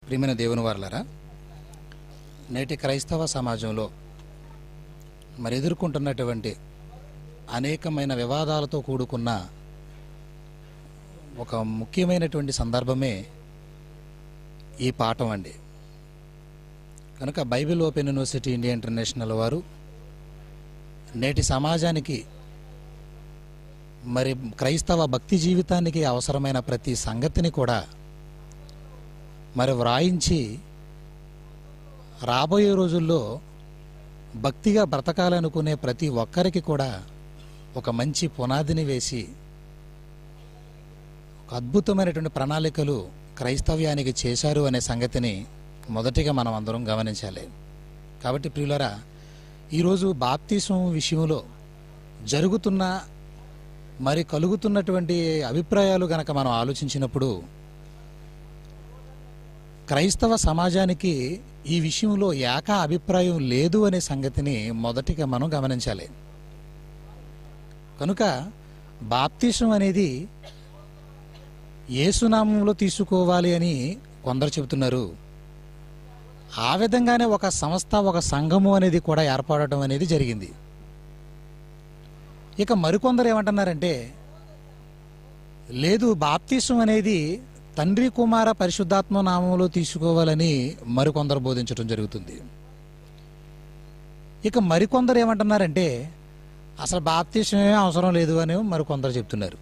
ప్రియమైన దేవుని వారలరా నేటి క్రైస్తవ సమాజంలో మరి ఎదుర్కొంటున్నటువంటి అనేకమైన వివాదాలతో కూడుకున్న ఒక ముఖ్యమైనటువంటి సందర్భమే ఈ పాఠం అండి కనుక Bible Open University India International వారు నేటి సమాజానికి మరి క్రైస్తవ భక్తి జీవితానికి అవసరమైన ప్రతి సంగతిని కూడా మరి వ్రాయించి రాబోయే రోజుల్లో భక్తిగా బ్రతకాలనుకునే ప్రతి ఒక్కరికి కూడా ఒక మంచి పునాదిని వేసి ఒక అద్భుతమైనటువంటి ప్రణాళికలు క్రైస్తవ్యానికి చేశారు అనే సంగతిని మొదటిగా మనం అందరం గమనించాలి కాబట్టి ప్రియులరా ఈరోజు బాప్తీసం విషయంలో జరుగుతున్న మరి కలుగుతున్నటువంటి అభిప్రాయాలు గనక మనం ఆలోచించినప్పుడు క్రైస్తవ సమాజానికి ఈ విషయంలో ఏకా అభిప్రాయం లేదు అనే సంగతిని మొదటిగా మనం గమనించాలి కనుక బాప్తీసం అనేది ఏసునామంలో తీసుకోవాలి అని కొందరు చెబుతున్నారు ఆ విధంగానే ఒక సంస్థ ఒక సంఘము అనేది కూడా ఏర్పడటం అనేది జరిగింది ఇక మరికొందరు ఏమంటున్నారంటే లేదు బాప్తీసం అనేది తండ్రి కుమార పరిశుద్ధాత్మ నామంలో తీసుకోవాలని మరికొందరు బోధించడం జరుగుతుంది ఇక మరికొందరు ఏమంటున్నారంటే అసలు బాప్తీసమే అవసరం లేదు అని మరికొందరు చెప్తున్నారు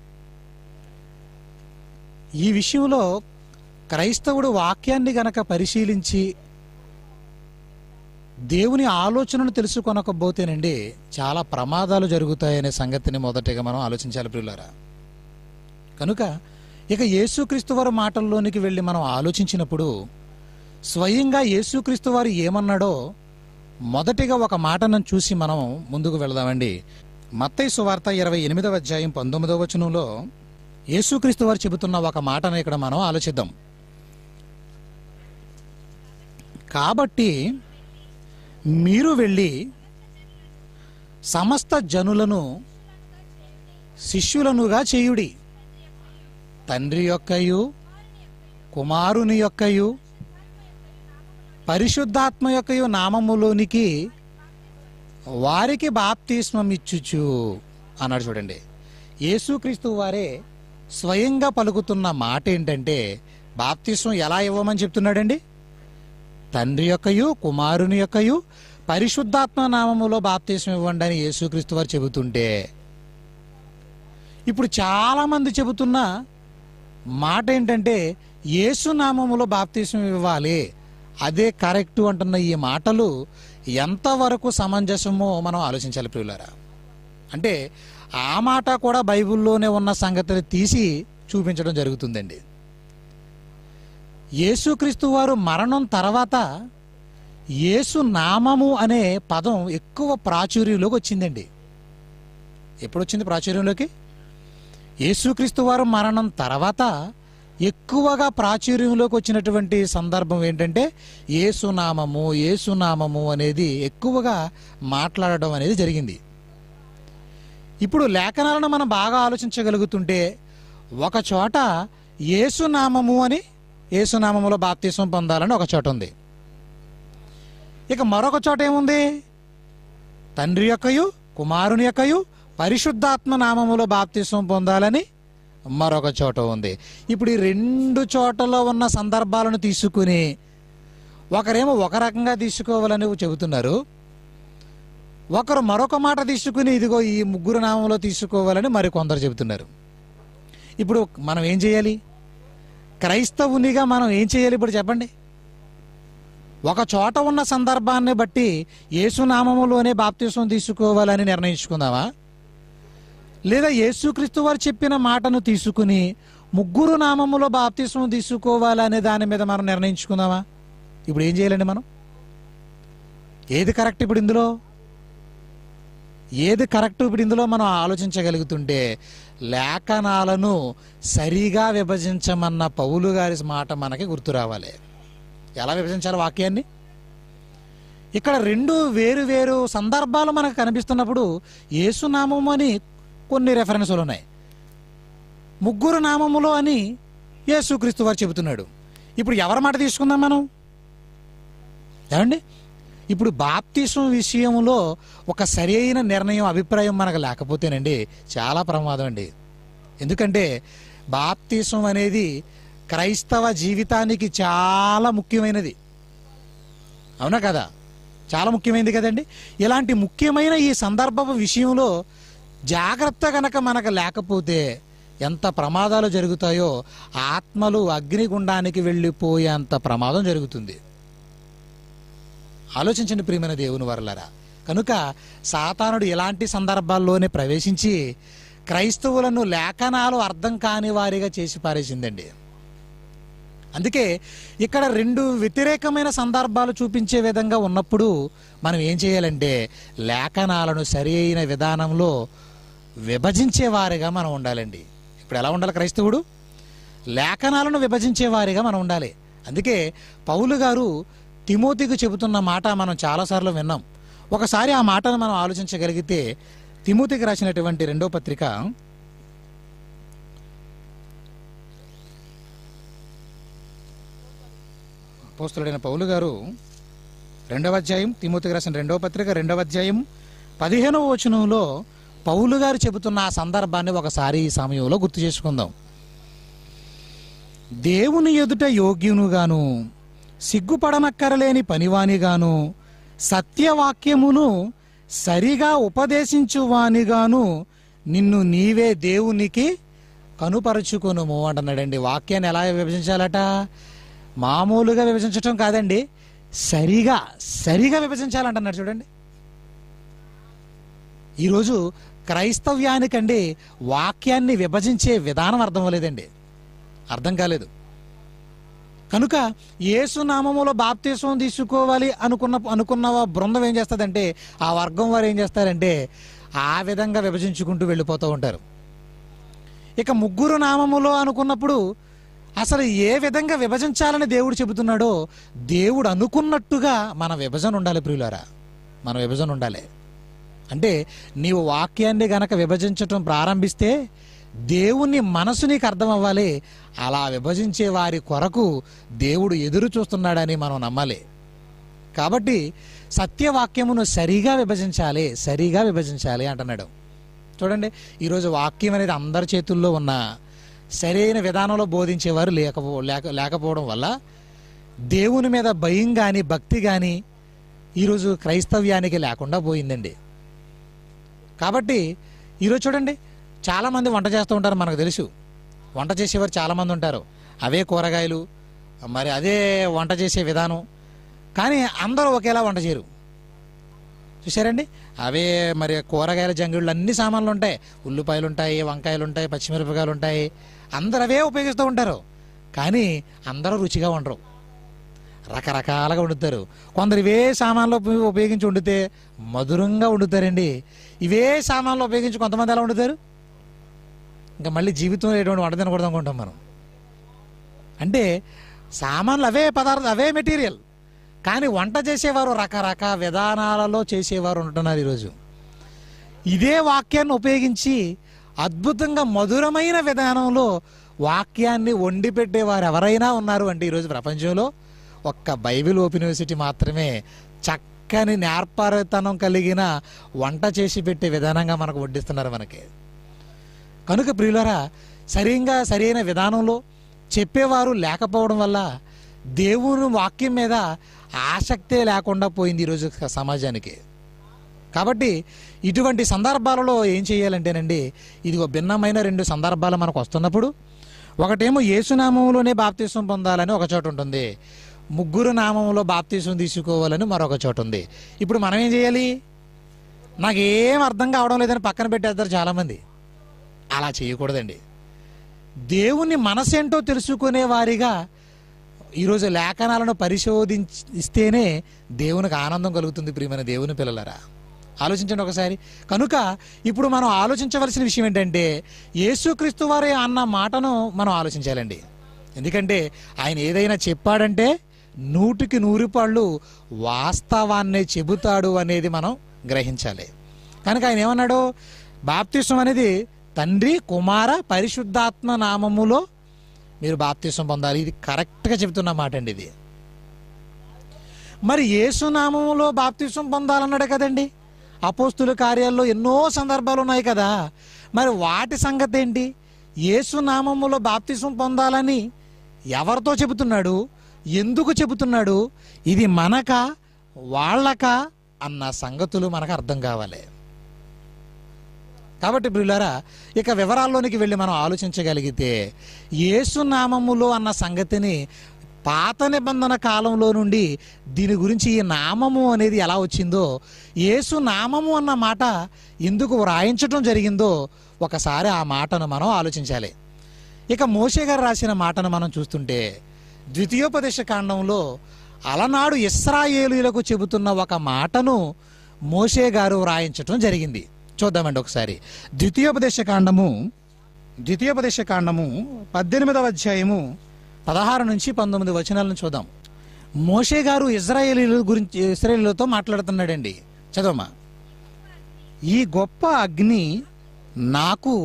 ఈ విషయంలో క్రైస్తవుడు వాక్యాన్ని గనక పరిశీలించి దేవుని ఆలోచనను తెలుసుకొనకపోతేనండి చాలా ప్రమాదాలు జరుగుతాయనే సంగతిని మొదటిగా మనం ఆలోచించాలి ప్రియులారా కనుక ఇక యేసుక్రీస్తు వారి మాటల్లోనికి వెళ్ళి మనం ఆలోచించినప్పుడు స్వయంగా యేసుక్రీస్తు వారు ఏమన్నాడో మొదటిగా ఒక మాటను చూసి మనం ముందుకు వెళదామండి మత్తయి సువార్త ఇరవై ఎనిమిదవ అధ్యాయం పంతొమ్మిదవ వచనంలో యేసుక్రీస్తు వారు చెబుతున్న ఒక మాటను ఇక్కడ మనం ఆలోచిద్దాం కాబట్టి మీరు వెళ్ళి సమస్త జనులను శిష్యులనుగా చేయుడి తండ్రి యొక్కయు కుమారుని యొక్కయు పరిశుద్ధాత్మ యొక్కయు నామములోనికి వారికి బాప్తిస్మం ఇచ్చుచు అన్నాడు చూడండి యేసుక్రీస్తు వారే స్వయంగా పలుకుతున్న మాట ఏంటంటే బాప్తిస్మం ఎలా ఇవ్వమని చెప్తున్నాడండి తండ్రి యొక్కయు కుమారుని యొక్కయు పరిశుద్ధాత్మ నామములో బాప్తిస్మం ఇవ్వండి అని యేసుక్రీస్తు వారు చెబుతుంటే ఇప్పుడు చాలా మంది చెబుతున్న మాట ఏంటంటే యేసు నామములో బాప్తిస్మం ఇవ్వాలి అదే కరెక్ట్ అంటున్న ఈ మాటలు ఎంతవరకు సమంజసమో మనం ఆలోచించాలి ప్రియులారా అంటే ఆ మాట కూడా బైబిల్లోనే ఉన్న సంగతిని తీసి చూపించడం జరుగుతుందండి యేసుక్రీస్తు వారు మరణం తర్వాత యేసు నామము అనే పదం ఎక్కువ ప్రాచుర్యంలోకి వచ్చిందండి ఎప్పుడు వచ్చింది ప్రాచుర్యంలోకి యేసుక్రీస్తు వారు మరణం తర్వాత ఎక్కువగా ప్రాచుర్యంలోకి వచ్చినటువంటి సందర్భం ఏంటంటే ఏసునామము ఏసునామము అనేది ఎక్కువగా మాట్లాడడం అనేది జరిగింది ఇప్పుడు లేఖనాలను మనం బాగా ఆలోచించగలుగుతుంటే ఒక చోట ఏసునామము అని ఏసునామములో బాప్తీసం పొందాలని ఒక చోట ఉంది ఇక మరొక చోట ఏముంది తండ్రి యొక్కయు కుమారుని యొక్కయు పరిశుద్ధాత్మ నామములో బాప్తిసం పొందాలని మరొక చోట ఉంది ఇప్పుడు ఈ రెండు చోటలో ఉన్న సందర్భాలను తీసుకుని ఒకరేమో ఒక రకంగా తీసుకోవాలని చెబుతున్నారు ఒకరు మరొక మాట తీసుకుని ఇదిగో ఈ ముగ్గురు నామంలో తీసుకోవాలని మరి కొందరు చెబుతున్నారు ఇప్పుడు మనం ఏం చేయాలి క్రైస్తవునిగా మనం ఏం చేయాలి ఇప్పుడు చెప్పండి ఒక చోట ఉన్న సందర్భాన్ని బట్టి యేసునామములోనే బాప్తిసం తీసుకోవాలని నిర్ణయించుకుందామా లేదా యేసుక్రీస్తు వారు చెప్పిన మాటను తీసుకుని ముగ్గురు నామములో బాప్తిసం తీసుకోవాలనే దాని మీద మనం నిర్ణయించుకుందామా ఇప్పుడు ఏం చేయాలండి మనం ఏది కరెక్ట్ ఇప్పుడు ఇందులో ఏది కరెక్ట్ ఇప్పుడు ఇందులో మనం ఆలోచించగలుగుతుంటే లేఖనాలను సరిగా విభజించమన్న పౌలు గారి మాట మనకి గుర్తు రావాలి ఎలా విభజించాలి వాక్యాన్ని ఇక్కడ రెండు వేరు వేరు సందర్భాలు మనకు కనిపిస్తున్నప్పుడు యేసునామము అని కొన్ని రెఫరెన్సులు ఉన్నాయి ముగ్గురు నామములో అని యేసుక్రీస్తు వారు చెబుతున్నాడు ఇప్పుడు ఎవరి మాట తీసుకుందాం మనం ఏమండి ఇప్పుడు బాప్తీసం విషయంలో ఒక సరి అయిన నిర్ణయం అభిప్రాయం మనకు లేకపోతేనండి చాలా ప్రమాదం అండి ఎందుకంటే బాప్తీసం అనేది క్రైస్తవ జీవితానికి చాలా ముఖ్యమైనది అవునా కదా చాలా ముఖ్యమైనది కదండి ఇలాంటి ముఖ్యమైన ఈ సందర్భ విషయంలో జాగ్రత్త గనక మనకు లేకపోతే ఎంత ప్రమాదాలు జరుగుతాయో ఆత్మలు అగ్నిగుండానికి వెళ్ళిపోయేంత ప్రమాదం జరుగుతుంది ఆలోచించండి ప్రియమైన దేవుని వరలరా కనుక సాతానుడు ఇలాంటి సందర్భాల్లోనే ప్రవేశించి క్రైస్తవులను లేఖనాలు అర్థం కాని వారిగా చేసి పారేసిందండి అందుకే ఇక్కడ రెండు వ్యతిరేకమైన సందర్భాలు చూపించే విధంగా ఉన్నప్పుడు మనం ఏం చేయాలంటే లేఖనాలను సరి అయిన విధానంలో విభజించే వారిగా మనం ఉండాలండి ఇప్పుడు ఎలా ఉండాలి క్రైస్తవుడు లేఖనాలను విభజించే వారిగా మనం ఉండాలి అందుకే పౌలు గారు తిమోతికి చెబుతున్న మాట మనం చాలాసార్లు విన్నాం ఒకసారి ఆ మాటను మనం ఆలోచించగలిగితే తిమోతికి రాసినటువంటి రెండో పత్రిక పోస్తుడైన పౌలు గారు రెండవ అధ్యాయం తిమోతికి రాసిన రెండవ పత్రిక రెండవ అధ్యాయం పదిహేనవ వచనంలో పౌలు గారు చెబుతున్న ఆ సందర్భాన్ని ఒకసారి ఈ సమయంలో గుర్తు చేసుకుందాం దేవుని ఎదుట యోగ్యునుగాను సిగ్గుపడనక్కరలేని పనివానిగాను సత్యవాక్యమును సరిగా ఉపదేశించువానిగాను నిన్ను నీవే దేవునికి కనుపరుచుకొనుము అంటున్నాడండి వాక్యాన్ని ఎలా విభజించాలట మామూలుగా విభజించటం కాదండి సరిగా సరిగా విభజించాలంటున్నాడు చూడండి ఈరోజు క్రైస్తవ్యానికండి వాక్యాన్ని విభజించే విధానం అర్థం అవ్వలేదండి అర్థం కాలేదు కనుక యేసు నామములో బాప్తీసం తీసుకోవాలి అనుకున్న అనుకున్న బృందం ఏం చేస్తుందంటే ఆ వర్గం వారు ఏం చేస్తారంటే ఆ విధంగా విభజించుకుంటూ వెళ్ళిపోతూ ఉంటారు ఇక ముగ్గురు నామములో అనుకున్నప్పుడు అసలు ఏ విధంగా విభజించాలని దేవుడు చెబుతున్నాడో దేవుడు అనుకున్నట్టుగా మన విభజన ఉండాలి ప్రియులారా మన విభజన ఉండాలి అంటే నీవు వాక్యాన్ని గనక విభజించటం ప్రారంభిస్తే దేవుని మనసు నీకు అర్థం అవ్వాలి అలా విభజించే వారి కొరకు దేవుడు ఎదురు చూస్తున్నాడని మనం నమ్మాలి కాబట్టి సత్యవాక్యమును సరిగా విభజించాలి సరిగా విభజించాలి అంటున్నాడు చూడండి ఈరోజు వాక్యం అనేది అందరి చేతుల్లో ఉన్న సరైన విధానంలో బోధించేవారు లేకపో లేక లేకపోవడం వల్ల దేవుని మీద భయం కానీ భక్తి కానీ ఈరోజు క్రైస్తవ్యానికి లేకుండా పోయిందండి కాబట్టి ఈరోజు చూడండి చాలామంది వంట చేస్తూ ఉంటారు మనకు తెలుసు వంట చేసేవారు చాలామంది ఉంటారు అవే కూరగాయలు మరి అదే వంట చేసే విధానం కానీ అందరూ ఒకేలా వంట చేయరు చూసారండి అవే మరి కూరగాయల జంగిళ్ళు అన్ని సామాన్లు ఉంటాయి ఉల్లిపాయలు ఉంటాయి వంకాయలు ఉంటాయి పచ్చిమిరపకాయలు ఉంటాయి అందరు అవే ఉపయోగిస్తూ ఉంటారు కానీ అందరూ రుచిగా ఉండరు రకరకాలుగా వండుతారు కొందరు ఇవే సామాన్లు ఉప- ఉపయోగించి వండితే మధురంగా వండుతారండి ఇవే సామాన్లు ఉపయోగించి కొంతమంది ఎలా వండుతారు ఇంకా మళ్ళీ జీవితంలో ఎటువంటి వంట తినకూడదు అనుకుంటాం మనం అంటే సామాన్లు అవే పదార్థం అవే మెటీరియల్ కానీ వంట చేసేవారు రకరకాల విధానాలలో చేసేవారు ఉంటున్నారు ఈరోజు ఇదే వాక్యాన్ని ఉపయోగించి అద్భుతంగా మధురమైన విధానంలో వాక్యాన్ని వండి పెట్టేవారు ఎవరైనా ఉన్నారు అంటే ఈరోజు ప్రపంచంలో ఒక్క బైబిల్ ఓపెన్ యూనివర్సిటీ మాత్రమే చక్కని నేర్పరితనం కలిగిన వంట చేసి పెట్టే విధానంగా మనకు వడ్డిస్తున్నారు మనకి కనుక ప్రియులరా సరిగా సరైన విధానంలో చెప్పేవారు లేకపోవడం వల్ల దేవుని వాక్యం మీద ఆసక్తే లేకుండా పోయింది ఈరోజు సమాజానికి కాబట్టి ఇటువంటి సందర్భాలలో ఏం చేయాలంటేనండి ఇదిగో భిన్నమైన రెండు సందర్భాలు మనకు వస్తున్నప్పుడు ఒకటేమో యేసునామంలోనే బాప్తీసం పొందాలని ఒక చోట ఉంటుంది ముగ్గురు నామంలో బాప్తీసం తీసుకోవాలని మరొక చోట ఉంది ఇప్పుడు మనం ఏం చేయాలి నాకేం అర్థం కావడం లేదని పక్కన పెట్టేస్తారు చాలామంది అలా చేయకూడదండి దేవుని మనసేంటో తెలుసుకునే వారిగా ఈరోజు లేఖనాలను పరిశోధిస్తేనే దేవునికి ఆనందం కలుగుతుంది ప్రియమైన దేవుని పిల్లలరా ఆలోచించండి ఒకసారి కనుక ఇప్పుడు మనం ఆలోచించవలసిన విషయం ఏంటంటే యేసుక్రీస్తు వారే అన్న మాటను మనం ఆలోచించాలండి ఎందుకంటే ఆయన ఏదైనా చెప్పాడంటే నూటికి నూరు పాళ్ళు వాస్తవాన్నే చెబుతాడు అనేది మనం గ్రహించాలి కనుక ఆయన ఏమన్నాడు బాప్తిసం అనేది తండ్రి కుమార పరిశుద్ధాత్మ నామములో మీరు బాప్తీసం పొందాలి ఇది కరెక్ట్గా చెబుతున్న మాట అండి ఇది మరి యేసునామంలో బాప్తీసం పొందాలన్నాడు కదండి అపోస్తుల కార్యాల్లో ఎన్నో సందర్భాలు ఉన్నాయి కదా మరి వాటి సంగతి ఏంటి యేసునామములో బాప్తీసం పొందాలని ఎవరితో చెబుతున్నాడు ఎందుకు చెబుతున్నాడు ఇది మనక వాళ్ళక అన్న సంగతులు మనకు అర్థం కావాలి కాబట్టి ప్రియులారా ఇక వివరాల్లోనికి వెళ్ళి మనం ఆలోచించగలిగితే యేసునామములో అన్న సంగతిని పాత నిబంధన కాలంలో నుండి దీని గురించి ఈ నామము అనేది ఎలా వచ్చిందో యేసు నామము అన్న మాట ఎందుకు వ్రాయించటం జరిగిందో ఒకసారి ఆ మాటను మనం ఆలోచించాలి ఇక మోషే గారు రాసిన మాటను మనం చూస్తుంటే ద్వితీయోపదేశ కాండంలో అలనాడు ఇస్రాయేలీలకు చెబుతున్న ఒక మాటను మోషే గారు వ్రాయించటం జరిగింది చూద్దామండి ఒకసారి ద్వితీయోపదేశ కాండము ద్వితీయోపదేశ కాండము పద్దెనిమిదవ అధ్యాయము పదహారు నుంచి పంతొమ్మిది వచనాలను చూద్దాం మోషే గారు ఇజ్రాయేలీల గురించి ఇస్రాయేలీలతో మాట్లాడుతున్నాడండి చదవమ్మా ఈ గొప్ప అగ్ని నాకు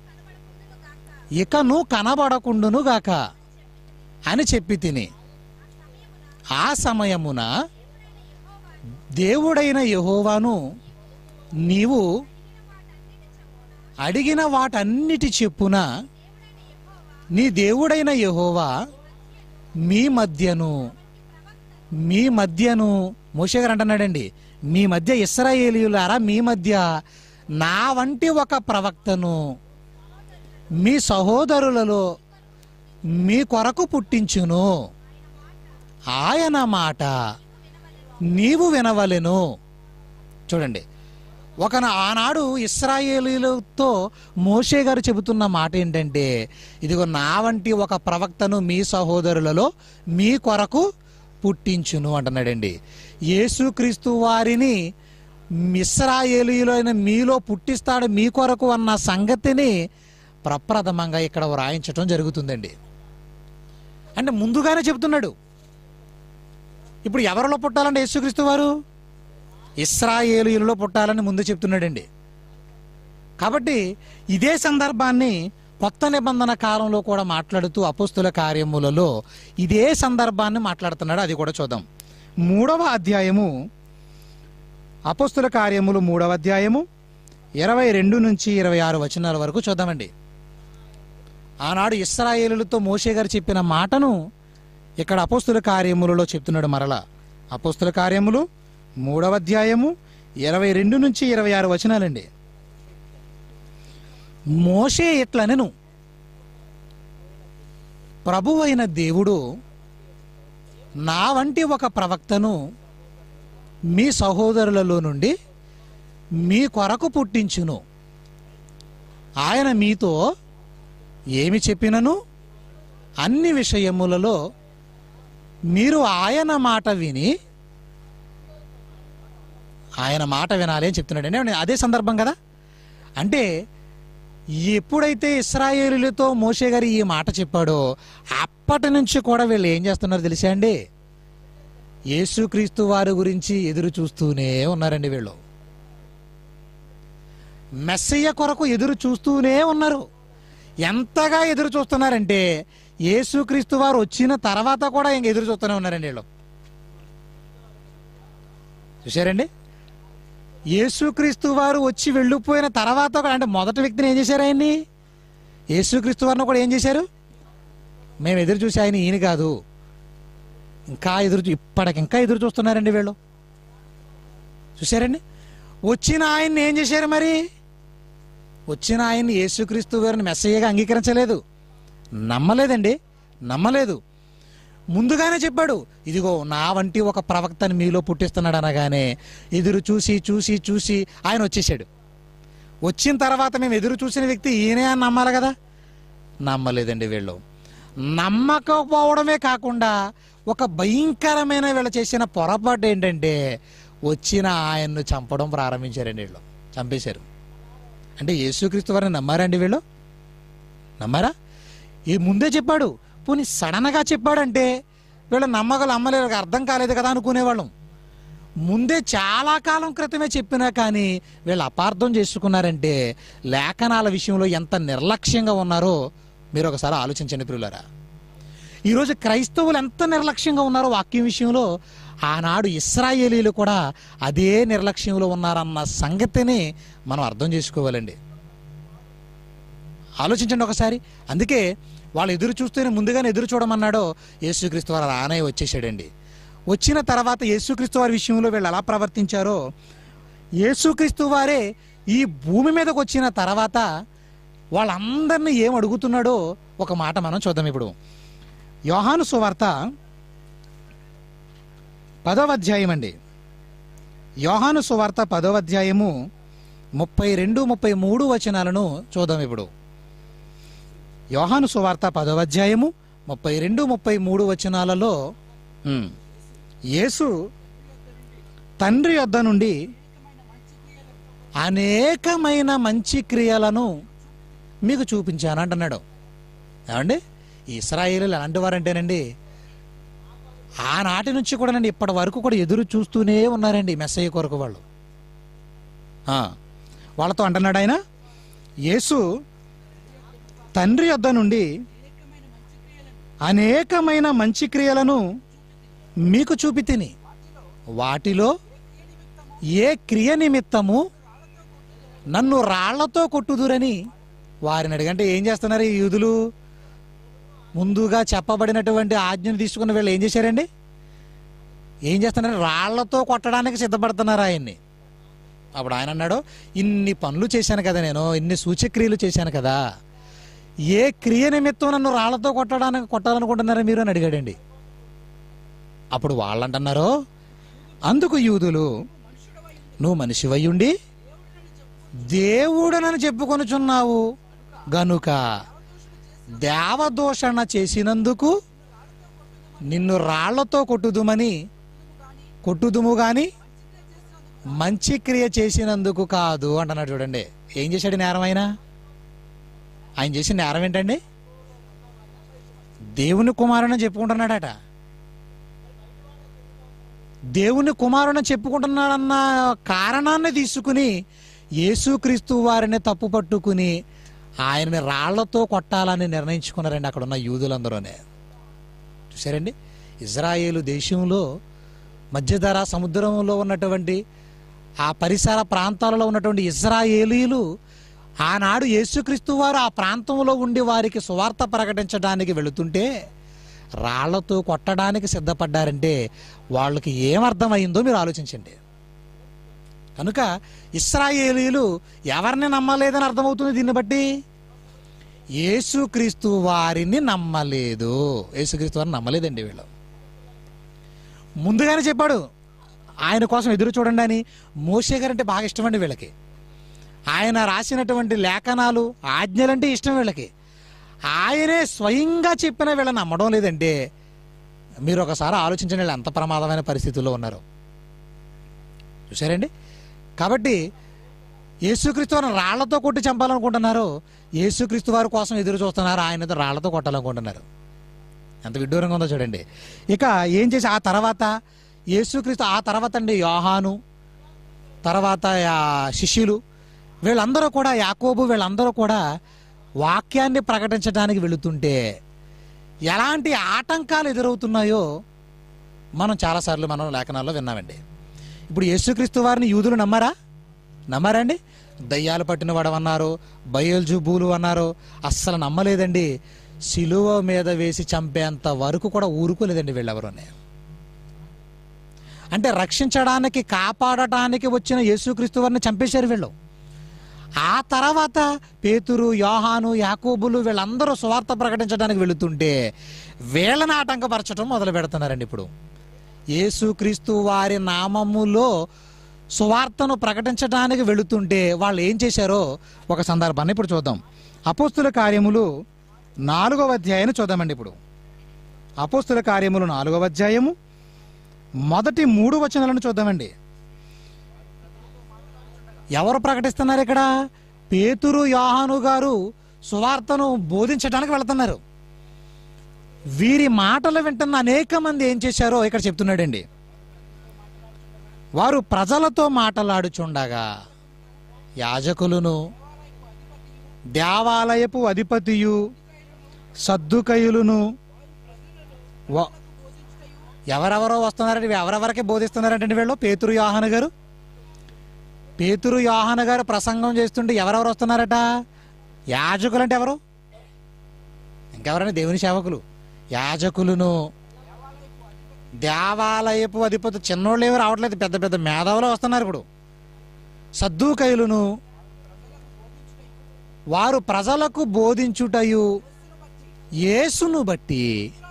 ఇకను కనబడకుండును గాక అని చెప్పి తిని ఆ సమయమున దేవుడైన యెహోవాను నీవు అడిగిన వాటన్నిటి చెప్పున నీ దేవుడైన యెహోవా మీ మధ్యను మీ మధ్యను మోషే గారు అంటున్నాడండి మీ మధ్య ఇస్రాయేలీయులారా మీ మధ్య నా వంటి ఒక ప్రవక్తను మీ సహోదరులలో మీ కొరకు పుట్టించును ఆయన మాట నీవు వినవలెను చూడండి ఒక ఆనాడు ఇస్రాయేలీలతో మోషే గారు చెబుతున్న మాట ఏంటంటే ఇదిగో నా వంటి ఒక ప్రవక్తను మీ సహోదరులలో మీ కొరకు పుట్టించును అంటున్నాడండి యేసుక్రీస్తు వారిని ఇస్రాయేలీలైన మీలో పుట్టిస్తాడు మీ కొరకు అన్న సంగతిని ప్రప్రథమంగా ఇక్కడ వ్రాయించటం జరుగుతుందండి అంటే ముందుగానే చెబుతున్నాడు ఇప్పుడు ఎవరిలో పుట్టాలంటే యేసుక్రీస్తు వారు ఇస్రాయేలీయులలో పుట్టాలని ముందు చెప్తున్నాడండి కాబట్టి ఇదే సందర్భాన్ని కొత్త నిబంధన కాలంలో కూడా మాట్లాడుతూ అపుస్తుల కార్యములలో ఇదే సందర్భాన్ని మాట్లాడుతున్నాడు అది కూడా చూద్దాం మూడవ అధ్యాయము అపుస్తుల కార్యములు మూడవ అధ్యాయము ఇరవై రెండు నుంచి ఇరవై ఆరు వచనాల వరకు చూద్దామండి ఆనాడు ఇస్రాయేలులతో మోషే గారు చెప్పిన మాటను ఇక్కడ అపోస్తుల కార్యములలో చెప్తున్నాడు మరలా అపోస్తుల కార్యములు మూడవ అధ్యాయము ఇరవై రెండు నుంచి ఇరవై ఆరు వచనాలండి మోషే ఇట్లనెను ప్రభువైన దేవుడు నా వంటి ఒక ప్రవక్తను మీ సహోదరులలో నుండి మీ కొరకు పుట్టించును ఆయన మీతో ఏమి చెప్పినను అన్ని విషయములలో మీరు ఆయన మాట విని ఆయన మాట వినాలి అని చెప్తున్నాడు అంటే అదే సందర్భం కదా అంటే ఎప్పుడైతే ఇస్రాయేలులతో మోషే గారు ఈ మాట చెప్పాడో అప్పటి నుంచి కూడా వీళ్ళు ఏం చేస్తున్నారు తెలుసా అండి యేసుక్రీస్తు వారి గురించి ఎదురు చూస్తూనే ఉన్నారండి వీళ్ళు మెస్సయ్య కొరకు ఎదురు చూస్తూనే ఉన్నారు ఎంతగా ఎదురు చూస్తున్నారంటే యేసుక్రీస్తు వారు వచ్చిన తర్వాత కూడా ఇంక ఎదురు చూస్తూనే ఉన్నారండి వీళ్ళు చూశారండి యేసుక్రీస్తు వారు వచ్చి వెళ్ళిపోయిన తర్వాత కూడా అంటే మొదటి వ్యక్తిని ఏం చేశారు ఆయన్ని యేసుక్రీస్తు వారిని కూడా ఏం చేశారు మేము ఎదురు చూసి ఆయన ఈయన కాదు ఇంకా ఎదురు చూ- ఇప్పటికి ఇంకా ఎదురు చూస్తున్నారండి వీళ్ళు చూశారండి వచ్చిన ఆయన్ని ఏం చేశారు మరి వచ్చిన ఆయన్ని యేసుక్రీస్తు వారిని మెస్సయ్యగా అంగీకరించలేదు నమ్మలేదండి నమ్మలేదు ముందుగానే చెప్పాడు ఇదిగో నా వంటి ఒక ప్రవక్తని మీలో పుట్టిస్తున్నాడు అనగానే ఎదురు చూసి చూసి చూసి ఆయన వచ్చేసాడు వచ్చిన తర్వాత మేము ఎదురు చూసిన వ్యక్తి ఈయనే అని నమ్మాలి కదా నమ్మలేదండి వీళ్ళు నమ్మకపోవడమే కాకుండా ఒక భయంకరమైన వీళ్ళు చేసిన పొరపాటు ఏంటంటే వచ్చిన ఆయన్ను చంపడం ప్రారంభించారండి వీళ్ళు చంపేశారు అంటే యేసుక్రీస్తు వారిని నమ్మారండి వీళ్ళు నమ్మారా ఈ ముందే చెప్పాడు పోనీ సడన్గా చెప్పాడంటే వీళ్ళు నమ్మకలు అమ్మలేరు అర్థం కాలేదు కదా అనుకునేవాళ్ళం ముందే చాలా కాలం క్రితమే చెప్పినా కానీ వీళ్ళు అపార్థం చేసుకున్నారంటే లేఖనాల విషయంలో ఎంత నిర్లక్ష్యంగా ఉన్నారో మీరు ఒకసారి ఆలోచించండి ప్రియులారా ఈరోజు క్రైస్తవులు ఎంత నిర్లక్ష్యంగా ఉన్నారో వాక్యం విషయంలో ఆనాడు ఇస్రాయేలీలు కూడా అదే నిర్లక్ష్యంలో ఉన్నారన్న సంగతిని మనం అర్థం చేసుకోవాలండి ఆలోచించండి ఒకసారి అందుకే వాళ్ళు ఎదురు చూస్తూనే ముందుగానే ఎదురు చూడమన్నాడో యేసుక్రీస్తు వారు రానే వచ్చేసాడండి వచ్చిన తర్వాత యేసుక్రీస్తు వారి విషయంలో వీళ్ళు ఎలా ప్రవర్తించారో యేసుక్రీస్తు వారే ఈ భూమి మీదకి వచ్చిన తర్వాత వాళ్ళందరినీ ఏం అడుగుతున్నాడో ఒక మాట మనం చూద్దాం ఇప్పుడు యోహాను సువార్త పదవ అధ్యాయం అండి యోహాను సువార్త పదవ అధ్యాయము ముప్పై రెండు ముప్పై మూడు వచనాలను చూద్దాం ఇప్పుడు యోహాను సువార్త పదవ అధ్యాయము ముప్పై రెండు ముప్పై మూడు వచనాలలో ఉమ్, యేసు తండ్రి యొద్ద నుండి అనేకమైన మంచి క్రియలను మీకు చూపించాను అంటున్నాడు ఏమండి ఇస్రాయేలీలు ఎలాంటి వారంటేనండి ఆనాటి నుంచి కూడానండి ఇప్పటి వరకు కూడా ఎదురు చూస్తూనే ఉన్నారండి మెస్సయ్య కొరకు వాళ్ళు ఆ, వాళ్ళతో అంటున్నాడు ఆయన యేసు తండ్రి యొద్ద నుండి అనేకమైన మంచి క్రియలను మీకు చూపి తిని వాటిలో ఏ క్రియ నిమిత్తము నన్ను రాళ్లతో కొట్టుదురని వారిని అడిగంటే ఏం చేస్తున్నారు ఈ యూదులు ముందుగా చెప్పబడినటువంటి ఆజ్ఞను తీసుకున్న వీళ్ళు ఏం చేశారండి ఏం చేస్తున్నారు రాళ్లతో కొట్టడానికి సిద్ధపడుతున్నారు ఆయన్ని అప్పుడు ఆయన అన్నాడు ఇన్ని పనులు చేశాను కదా నేను ఇన్ని సూచక్రియలు చేశాను కదా ఏ క్రియ నిమిత్తం నన్ను రాళ్లతో కొట్టడానికి కొట్టాలనుకుంటున్నారా మీరు అని అడిగాడండి అప్పుడు వాళ్ళంటున్నారు అందుకు యూదులు నువ్వు మనిషివయ్యుండి దేవుడనని చెప్పుకొనుచున్నావు గనుక దేవదూషణ చేసినందుకు నిన్ను రాళ్లతో కొట్టుదుమని కొట్టుదుము గాని మంచి క్రియ చేసినందుకు కాదు అంటున్నాడు చూడండి ఏం చేశాడు నేరం ఆయన ఆయన చేసిన నేరం ఏంటండి దేవుని కుమారుని చెప్పుకుంటున్నాడట దేవుని కుమారుని చెప్పుకుంటున్నాడన్న కారణాన్ని తీసుకుని యేసుక్రీస్తు వారిని తప్పు పట్టుకుని ఆయనని రాళ్లతో కొట్టాలని నిర్ణయించుకున్నారండి అక్కడ ఉన్న యూదులందరూనే చూసారండి ఇజ్రాయేలు దేశంలో మధ్యధర సముద్రంలో ఉన్నటువంటి ఆ పరిసర ప్రాంతాలలో ఉన్నటువంటి ఇజ్రాయేలీలు ఆనాడు యేసుక్రీస్తు వారు ఆ ప్రాంతంలో ఉండి వారికి సువార్త ప్రకటించడానికి వెళుతుంటే రాళ్లతో కొట్టడానికి సిద్ధపడ్డారంటే వాళ్ళకి ఏమర్థమైందో మీరు ఆలోచించండి కనుక ఇస్రాయేలీలు ఎవరిని నమ్మలేదని అర్థమవుతుంది దీన్ని బట్టి యేసుక్రీస్తు వారిని నమ్మలేదు యేసుక్రీస్తు వారిని నమ్మలేదండి వీళ్ళు ముందుగానే చెప్పాడు ఆయన కోసం ఎదురు చూడండి అని మోషే గారంటే బాగా ఇష్టమండి వీళ్ళకి ఆయన రాసినటువంటి లేఖనాలు ఆజ్ఞలంటే ఇష్టం వీళ్ళకి ఆయనే స్వయంగా చెప్పిన వీళ్ళని నమ్మడం లేదంటే మీరు ఒకసారి ఆలోచించండి వీళ్ళు ఎంత ప్రమాదమైన పరిస్థితుల్లో ఉన్నారు చూసారండి కాబట్టి యేసుక్రీస్తు వారిని రాళ్లతో కొట్టి చంపాలనుకుంటున్నారు యేసుక్రీస్తు వారి కోసం ఎదురు చూస్తున్నారు ఆయనతో రాళ్లతో కొట్టాలనుకుంటున్నారు ఎంత విడ్డూరంగా ఉందో చూడండి ఇక ఏం చేసి ఆ తర్వాత యేసుక్రీస్తు ఆ తర్వాత అండి యోహాను తర్వాత ఆ శిష్యులు వీళ్ళందరూ కూడా యాకోబు వీళ్ళందరూ కూడా వాక్యాన్ని ప్రకటించడానికి వెళుతుంటే ఎలాంటి ఆటంకాలు ఎదురవుతున్నాయో మనం చాలాసార్లు మనం లేఖనాల్లో విన్నామండి ఇప్పుడు యేసుక్రీస్తు వారిని యూదులు నమ్మారా నమ్మారండి దయ్యాలు పట్టిన వాడమన్నారు బయల్జుబూలు అన్నారు అస్సలు నమ్మలేదండి సిలువ మీద వేసి చంపేంత వరకు కూడా ఊరుకోలేదండి వీళ్ళెవరూనే అంటే రక్షించడానికి కాపాడటానికి వచ్చిన యేసుక్రీస్తు వారిని చంపేశారు వీళ్ళు ఆ తర్వాత పేతురు యోహాను యాకోబులు వీళ్ళందరూ స్వార్థ ప్రకటించడానికి వెళుతుంటే వీళ్ళని ఆటంకపరచడం మొదలు పెడుతున్నారండి ఇప్పుడు యేసుక్రీస్తు వారి నామములో సువార్తను ప్రకటించడానికి వెళుతుంటే వాళ్ళు ఏం చేశారో ఒక సందర్భాన్ని ఇప్పుడు చూద్దాం అపోస్తుల కార్యములు నాలుగవ అధ్యాయాన్ని చూద్దామండి ఇప్పుడు అపోస్తుల కార్యములు నాలుగవ అధ్యాయము మొదటి మూడు వచనాలను చూద్దామండి ఎవరు ప్రకటిస్తున్నారు ఇక్కడ పేతురు యోహాను గారు సువార్తను బోధించడానికి వెళ్తున్నారు వీరి మాటలు వింటున్న అనేక మంది ఏం చేశారో ఇక్కడ చెప్తున్నాడండి వారు ప్రజలతో మాటలాడుచుండగా యాజకులను దేవాలయపు అధిపతియు సద్దుకయులను వ- ఎవరెవరో వస్తున్నారండి ఎవరెవరికి బోధిస్తున్నారంటే వీళ్ళు పేతురు యోహాన గారు పేతురు యోహాన గారు ప్రసంగం చేస్తుంటే ఎవరెవరు వస్తున్నారట యాజకులు అంటే ఎవరు ఇంకెవరైనా దేవుని సేవకులు యాజకులను దేవాలయపు అధిపతి చిన్నోళ్ళు ఏమి రావట్లేదు పెద్ద పెద్ద మేధావులు వస్తున్నారు ఇప్పుడు సద్దుకైలును వారు ప్రజలకు బోధించుటయు యేసును బట్టి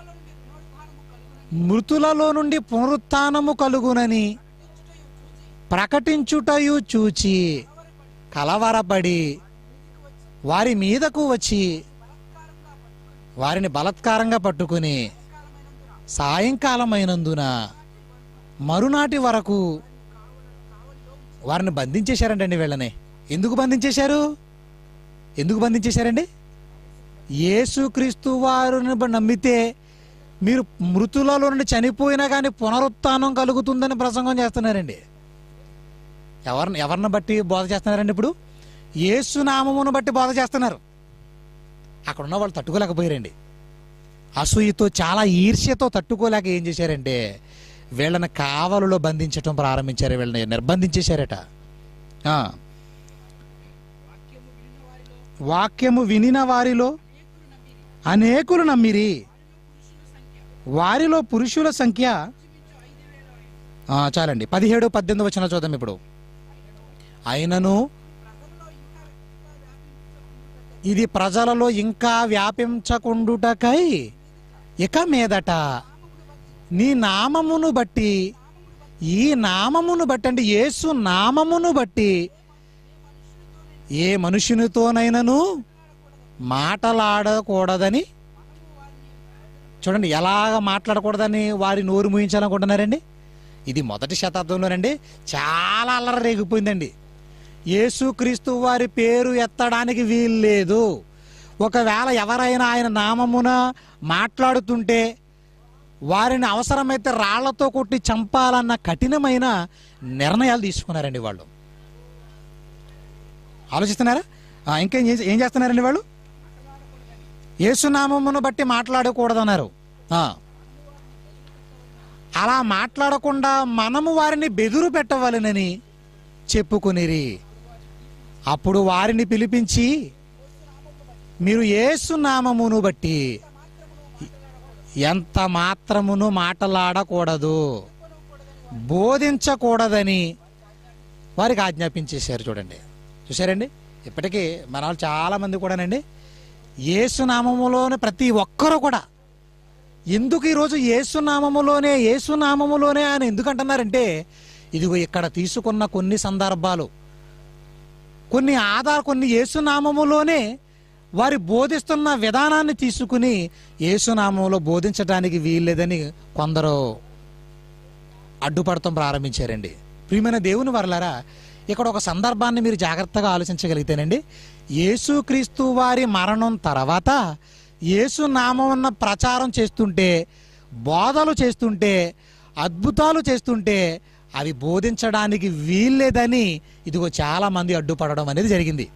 మృతులలో నుండి పునరుత్థానము కలుగునని ప్రకటించుటయు చూచి కలవరపడి వారి మీదకు వచ్చి వారిని బలత్కారంగా పట్టుకుని సాయంకాలమైనందున మరునాటి వరకు వారిని బంధించేశారంటండి వీళ్ళని ఎందుకు బంధించేశారు ఎందుకు బంధించేశారండి యేసుక్రీస్తు వారిని బ- నమ్మితే మీరు మృతులలో నుండి చనిపోయినా కానీ పునరుత్థానం కలుగుతుందని ప్రసంగం చేస్తున్నారండి ఎవరిని ఎవరిని బట్టి బోధ చేస్తున్నారండి ఇప్పుడు యేసు నామమును బట్టి బోధ చేస్తున్నారు అక్కడ ఉన్న వాళ్ళు తట్టుకోలేకపోయారండి అసూయతో చాలా ఈర్ష్యతో తట్టుకోలేక ఏం చేశారంటే వీళ్ళని కావలలో బంధించటం ప్రారంభించారు వీళ్ళని నిర్బంధించేశారట ఆ. వాక్యము వినిన వారిలో అనేకులు నమ్మిరి వారిలో పురుషుల సంఖ్య ఆ, చాలండి పదిహేడు పద్దెనిమిది వచ్చిన చూద్దాం ఇప్పుడు అయినను ఇది ప్రజలలో ఇంకా వ్యాపించకుండుటకై ఇక మీదట నీ నామమును బట్టి ఈ నామమును బట్టి అంటే యేసు నామమును బట్టి ఏ మనుషునితోనైనను మాటలాడకూడదని చూడండి ఎలాగ మాట్లాడకూడదని వారి నోరు ముయించాలనుకుంటున్నారండి ఇది మొదటి శతాబ్దంలోనండి చాలా అల్లరి రేగిపోయిందండి యేసుక్రీస్తు వారి పేరు ఎత్తడానికి వీలు లేదు ఒకవేళ ఎవరైనా ఆయన నామమున మాట్లాడుతుంటే వారిని అవసరమైతే రాళ్లతో కొట్టి చంపాలన్న కఠినమైన నిర్ణయాలు తీసుకున్నారండి వాళ్ళు ఆలోచిస్తున్నారా ఆ, ఇంకేం చేసి- ఏం చేస్తున్నారండి వాళ్ళు యేసునామమును బట్టి మాట్లాడకూడదన్నారు ఆ. అలా మాట్లాడకుండా మనము వారిని బెదురు పెట్టవలనని చెప్పుకునిరి అప్పుడు వారిని పిలిపించి మీరు యేసునామమును బట్టి ఎంత మాత్రమును మాటలాడకూడదు బోధించకూడదని వారికి ఆజ్ఞాపించేశారు చూడండి చూశారండి ఇప్పటికీ మన వాళ్ళు చాలామంది కూడానండి ఏసునామములోనే ప్రతి ఒక్కరూ కూడా ఎందుకు ఈరోజు ఏసునామములోనే ఏసునామములోనే అని ఎందుకు అంటున్నారంటే ఇదిగో ఇక్కడ తీసుకున్న కొన్ని సందర్భాలు కొన్ని ఆధార కొన్ని ఏసునామములోనే వారి బోధిస్తున్న విధానాన్ని తీసుకుని ఏసునామంలో బోధించడానికి వీల్లేదని కొందరు అడ్డుపడటం ప్రారంభించారండి ప్రియమైన దేవుని వరలారా ఇక్కడ ఒక సందర్భాన్ని మీరు జాగ్రత్తగా ఆలోచించగలిగితేనండి యేసుక్రీస్తు వారి మరణం తర్వాత యేసు నామన్న ప్రచారం చేస్తుంటే బోధలు చేస్తుంటే అద్భుతాలు చేస్తుంటే అవి బోధించడానికి వీల్లేదని ఇదిగో చాలా మంది అడ్డుపడడం అనేది జరిగింది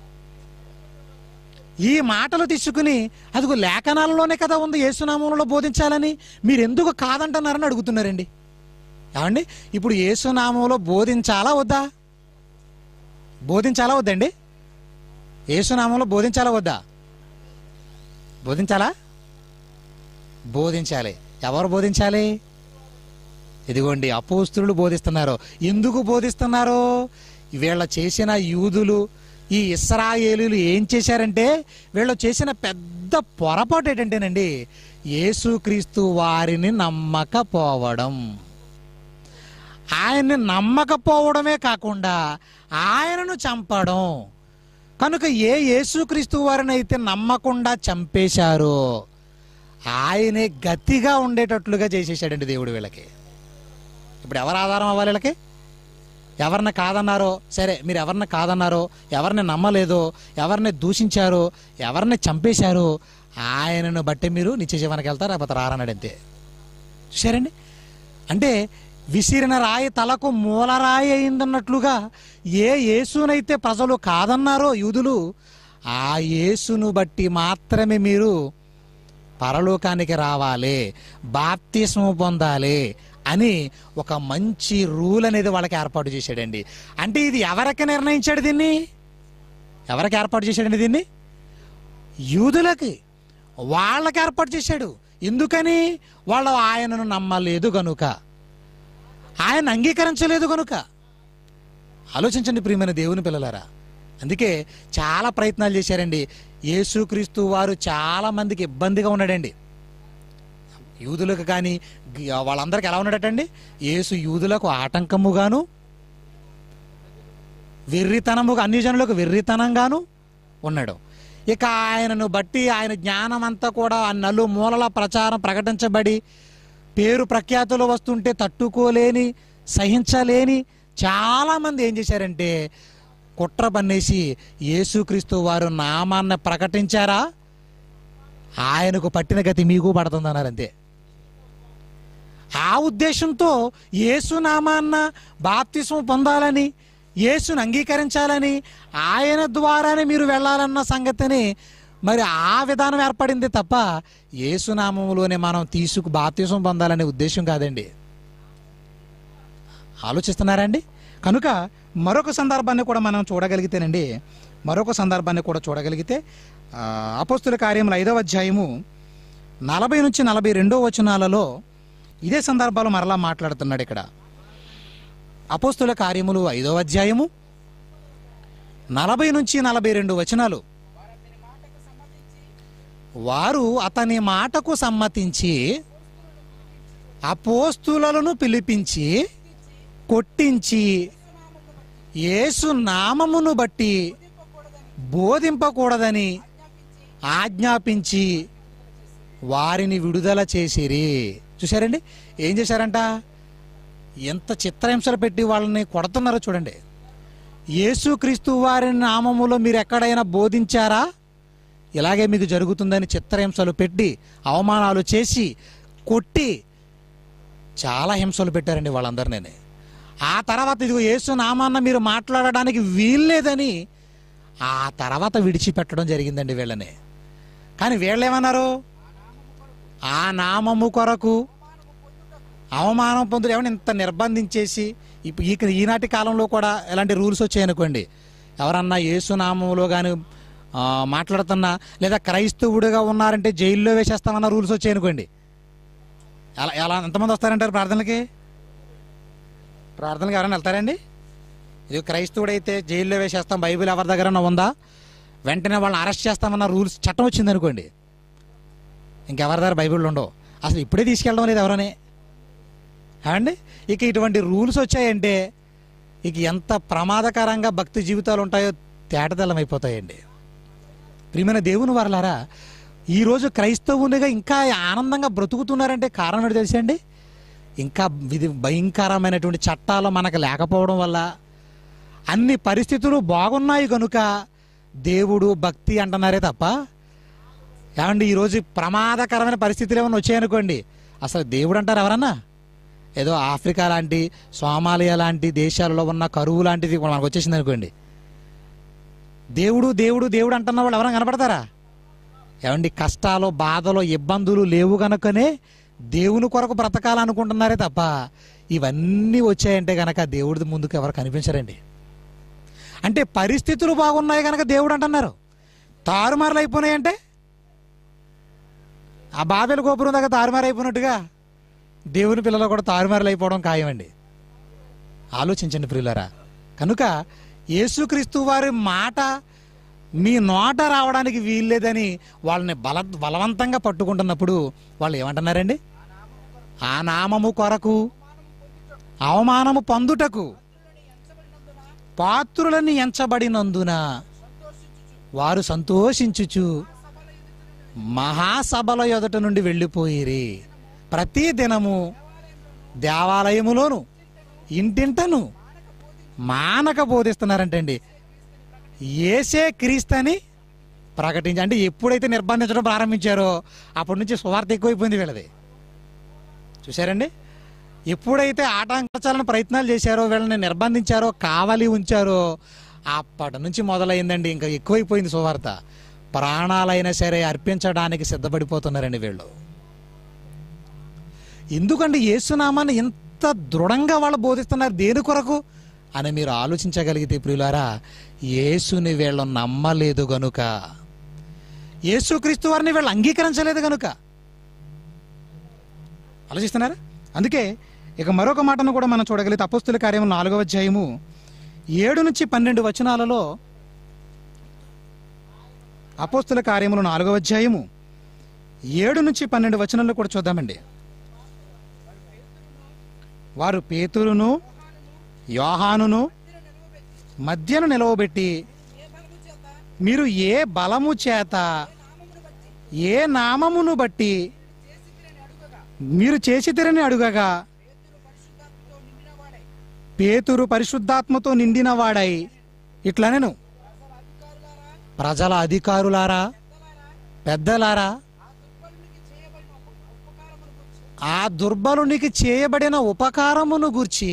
ఈ మాటలు తీసుకుని అదిగో లేఖనాలలోనే కదా ఉంది యేసునామంలో బోధించాలని మీరు ఎందుకు కాదంటున్నారని అడుగుతున్నారండి ఏమండి ఇప్పుడు యేసునామంలో బోధించాలా వద్దా బోధించాలా వద్దండి యేసునామంలో బోధించాలా వద్దా బోధించాలా బోధించాలి ఎవరు బోధించాలి ఇదిగోండి అపోస్తులు బోధిస్తున్నారు ఎందుకు బోధిస్తున్నారు వీళ్ళ చేసిన యూదులు ఈ ఇస్రాయేలీలు ఏం చేశారంటే వీళ్ళు చేసిన పెద్ద పొరపాటు ఏంటంటేనండి యేసుక్రీస్తు వారిని నమ్మకపోవడం ఆయన్ని నమ్మకపోవడమే కాకుండా ఆయనను చంపడం కనుక ఏ యేసుక్రీస్తు వారిని అయితే నమ్మకుండా చంపేశారో ఆయనే గతిగా ఉండేటట్లుగా చేసేసాడండి దేవుడు వీళ్ళకి ఇప్పుడు ఎవరు ఆధారం అవ్వాలి వీళ్ళకి ఎవరిని కాదన్నారో సరే మీరు ఎవరిని కాదన్నారో ఎవరిని నమ్మలేదో ఎవరిని దూషించారో ఎవరిని చంపేశారో ఆయనను బట్టి మీరు నిత్య జీవనకి వెళ్తారు లేకపోతే రారన్నాడు అంతే చూశారండి అంటే విసిరిన రాయి తలకు మూలరాయి అయిందన్నట్లుగా ఏ యేసునైతే ప్రజలు కాదన్నారో యూదులు ఆ యేసును బట్టి మాత్రమే మీరు పరలోకానికి రావాలి బాప్తిస్మం పొందాలి అని ఒక మంచి రూల్ అనేది వాళ్ళకి ఏర్పాటు చేశాడండి అంటే ఇది ఎవరికి నిర్ణయించాడు దీన్ని ఎవరికి ఏర్పాటు చేశాడండి దీన్ని యూదులకి వాళ్ళకి ఏర్పాటు చేశాడు ఎందుకని వాళ్ళు ఆయనను నమ్మలేదు గనుక ఆయన అంగీకరించలేదు గనుక ఆలోచించండి ప్రియమైన దేవుని పిల్లలారా అందుకే చాలా ప్రయత్నాలు చేశారండి యేసుక్రీస్తు వారు చాలా మందికి ఇబ్బందిగా ఉన్నాడండి యూదులకు కానీ గి- వాళ్ళందరికీ ఎలా ఉన్నాడటండి యేసు యూదులకు ఆటంకముగాను వెర్రితనముగా అన్ని జనులకు వెర్రితనంగాను ఉన్నాడు ఇక ఆయనను బట్టి ఆయన జ్ఞానం అంతా కూడా ఆ నలు మూలల ప్రచారం ప్రకటించబడి పేరు ప్రఖ్యాతులు వస్తుంటే తట్టుకోలేని సహించలేని చాలామంది ఏం చేశారంటే కుట్ర పన్నేసి యేసుక్రీస్తు వారు నామాన్న ప్రకటించారా ఆయనకు పట్టిన గతి మీకు పడుతుందన్నారు అంతే ఆ ఉద్దేశంతో యేసునామాన్న బాప్తిసం పొందాలని యేసును అంగీకరించాలని ఆయన ద్వారానే మీరు వెళ్ళాలన్న సంగతిని మరి ఆ విధానం ఏర్పడింది తప్ప యేసునామంలోనే మనం తీసుకు బాప్తిసం పొందాలనే ఉద్దేశం కాదండి ఆలోచిస్తున్నారండి కనుక మరొక సందర్భాన్ని కూడా మనం చూడగలిగితేనండి మరొక సందర్భాన్ని కూడా చూడగలిగితే ఆ, అపోస్తుల కార్యముల ఐదవ అధ్యాయము నలభై నుంచి నలభై రెండో వచనాలలో ఇదే సందర్భాలు మరలా మాట్లాడుతున్నాడు ఇక్కడ అపోస్తుల కార్యములు ఐదవ అధ్యాయము నలభై నుంచి నలభై రెండు వచనాలు వారు అతని మాటకు సమ్మతించి అపోస్తులను పిలిపించి కొట్టించి యేసు నామమును బట్టి బోధింపకూడదని ఆజ్ఞాపించి వారిని విడుదల చేసిరి చూశారండి ఏం చేశారంట ఎంత చిత్రహింసలు పెట్టి వాళ్ళని కొడుతున్నారో చూడండి యేసుక్రీస్తు వారి నామములో మీరు ఎక్కడైనా బోధించారా ఇలాగే మీకు జరుగుతుందని చిత్రహింసలు పెట్టి అవమానాలు చేసి కొట్టి చాలా హింసలు పెట్టారండి వాళ్ళందరినీ ఆ తర్వాత ఇదిగో యేసు నామాన్న మీరు మాట్లాడడానికి వీల్లేదని ఆ తర్వాత విడిచిపెట్టడం జరిగిందండి వీళ్ళని కానీ వీళ్ళేమన్నారు ఆ నామము కొరకు అవమానం పొందుడు ఏమన్నా ఇంత నిర్బంధించేసి ఇప్పుడు ఈ ఈనాటి కాలంలో కూడా ఎలాంటి రూల్స్ వచ్చాయనుకోండి ఎవరన్నా యేసునామంలో కానీ మాట్లాడుతున్నా లేదా క్రైస్తవుడిగా ఉన్నారంటే జైల్లో వేసేస్తామన్న రూల్స్ వచ్చాయనుకోండి ఎలా ఎలా ఎంతమంది వస్తారంటారు ప్రార్థనలకి ప్రార్థనలకు ఎవరైనా వెళ్తారండి ఇది క్రైస్తవుడైతే జైల్లో వేసేస్తాం బైబిల్ ఎవరి దగ్గర ఉందా వెంటనే వాళ్ళని అరెస్ట్ చేస్తామన్న రూల్స్ చట్టం వచ్చింది అనుకోండి ఇంకెవరి దగ్గర బైబిల్ ఉండవు అసలు ఇప్పుడే తీసుకెళ్ళడం లేదు ఎవరని అండి ఇక ఇటువంటి రూల్స్ వచ్చాయంటే ఇక ఎంత ప్రమాదకరంగా భక్తి జీవితాలు ఉంటాయో తేటతెల్లమైపోతాయండి ప్రియమైన దేవుని వారలారా ఈరోజు క్రైస్తవునిగా ఇంకా ఆనందంగా బ్రతుకుతున్నారంటే కారణం ఏంటో తెలుసా అండి ఇంకా ఇది భయంకరమైనటువంటి చట్టాలు మనకు లేకపోవడం వల్ల అన్ని పరిస్థితులు బాగున్నాయి కనుక దేవుడు భక్తి అంటున్నారే తప్ప ఏమండి ఈరోజు ప్రమాదకరమైన పరిస్థితులు ఏమైనా వచ్చాయనుకోండి అసలు దేవుడు అంటారు ఎవరన్నా ఏదో ఆఫ్రికా లాంటి సోమాలియా లాంటి దేశాలలో ఉన్న కరువు లాంటిది ఇప్పుడు మనకు వచ్చేసింది అనుకోండి దేవుడు దేవుడు దేవుడు అంటున్న వాళ్ళు ఎవరైనా కనపడతారా ఏమండి కష్టాలు బాధలు ఇబ్బందులు లేవు గనుకనే దేవుని కొరకు బ్రతకాలనుకుంటున్నారే తప్ప ఇవన్నీ వచ్చాయంటే గనక దేవుడి ముందుకు ఎవరు కనిపించరండి అంటే పరిస్థితులు బాగున్నాయి కనుక దేవుడు అంటున్నారు తారుమారులు అయిపోయినాయంటే ఆ బాబెల గోపురం దగ్గర తారుమారు అయిపోయినట్టుగా దేవుని పిల్లలు కూడా తారుమారులు అయిపోవడం ఖాయమండి ఆలోచించండి ప్రియులరా కనుక యేసుక్రీస్తు వారి మాట మీ నోట రావడానికి వీల్లేదని వాళ్ళని బల బలవంతంగా పట్టుకుంటున్నప్పుడు వాళ్ళు ఏమంటున్నారండి ఆ నామము కొరకు అవమానము పొందుటకు పాత్రులని ఎంచబడినందున వారు సంతోషించుచు మహాసభల ఎదుట నుండి వెళ్ళిపోయిరి ప్రతి దినము దేవాలయములోను ఇంటింటను మానక బోధిస్తున్నారంటండి ఏసే క్రీస్తని ప్రకటించి అంటే ఎప్పుడైతే నిర్బంధించడం ప్రారంభించారో అప్పటి నుంచి సువార్త ఎక్కువైపోయింది వీళ్ళది చూశారండి ఎప్పుడైతే ఆటంకచాలని ప్రయత్నాలు చేశారో వీళ్ళని నిర్బంధించారో కావాలి ఉంచారో అప్పటి నుంచి మొదలైందండి ఇంకా ఎక్కువైపోయింది సువార్త ప్రాణాలైనా సరే అర్పించడానికి సిద్ధపడిపోతున్నారండి వీళ్ళు ఎందుకంటే యేసునామాన్ని ఇంత దృఢంగా వాళ్ళు బోధిస్తున్నారు దేని కొరకు అని మీరు ఆలోచించగలిగితే ప్రియులారా యేసుని వీళ్ళు నమ్మలేదు గనుక యేసుక్రీస్తు వారిని వీళ్ళు అంగీకరించలేదు గనుక ఆలోచిస్తున్నారా అందుకే ఇక మరొక మాటను కూడా మనం చూడగలిగితే అపోస్తుల కార్యము నాలుగవ అధ్యాయము ఏడు నుంచి పన్నెండు వచనాలలో అపోస్తుల కార్యములు నాలుగవ అధ్యాయము ఏడు నుంచి పన్నెండు వచనంలో కూడా చూద్దామండి వారు పేతురును యోహానును మధ్యను నిలవబెట్టి మీరు ఏ బలము చేత ఏ నామమును బట్టి మీరు చేసితిరని అడుగగా పేతురు పరిశుద్ధాత్మతో నిండిన వాడై ఇట్లా నేను ప్రజల అధికారులారా పెద్దలారా ఆ దుర్బలునికి చేయబడిన ఉపకారమును గూర్చి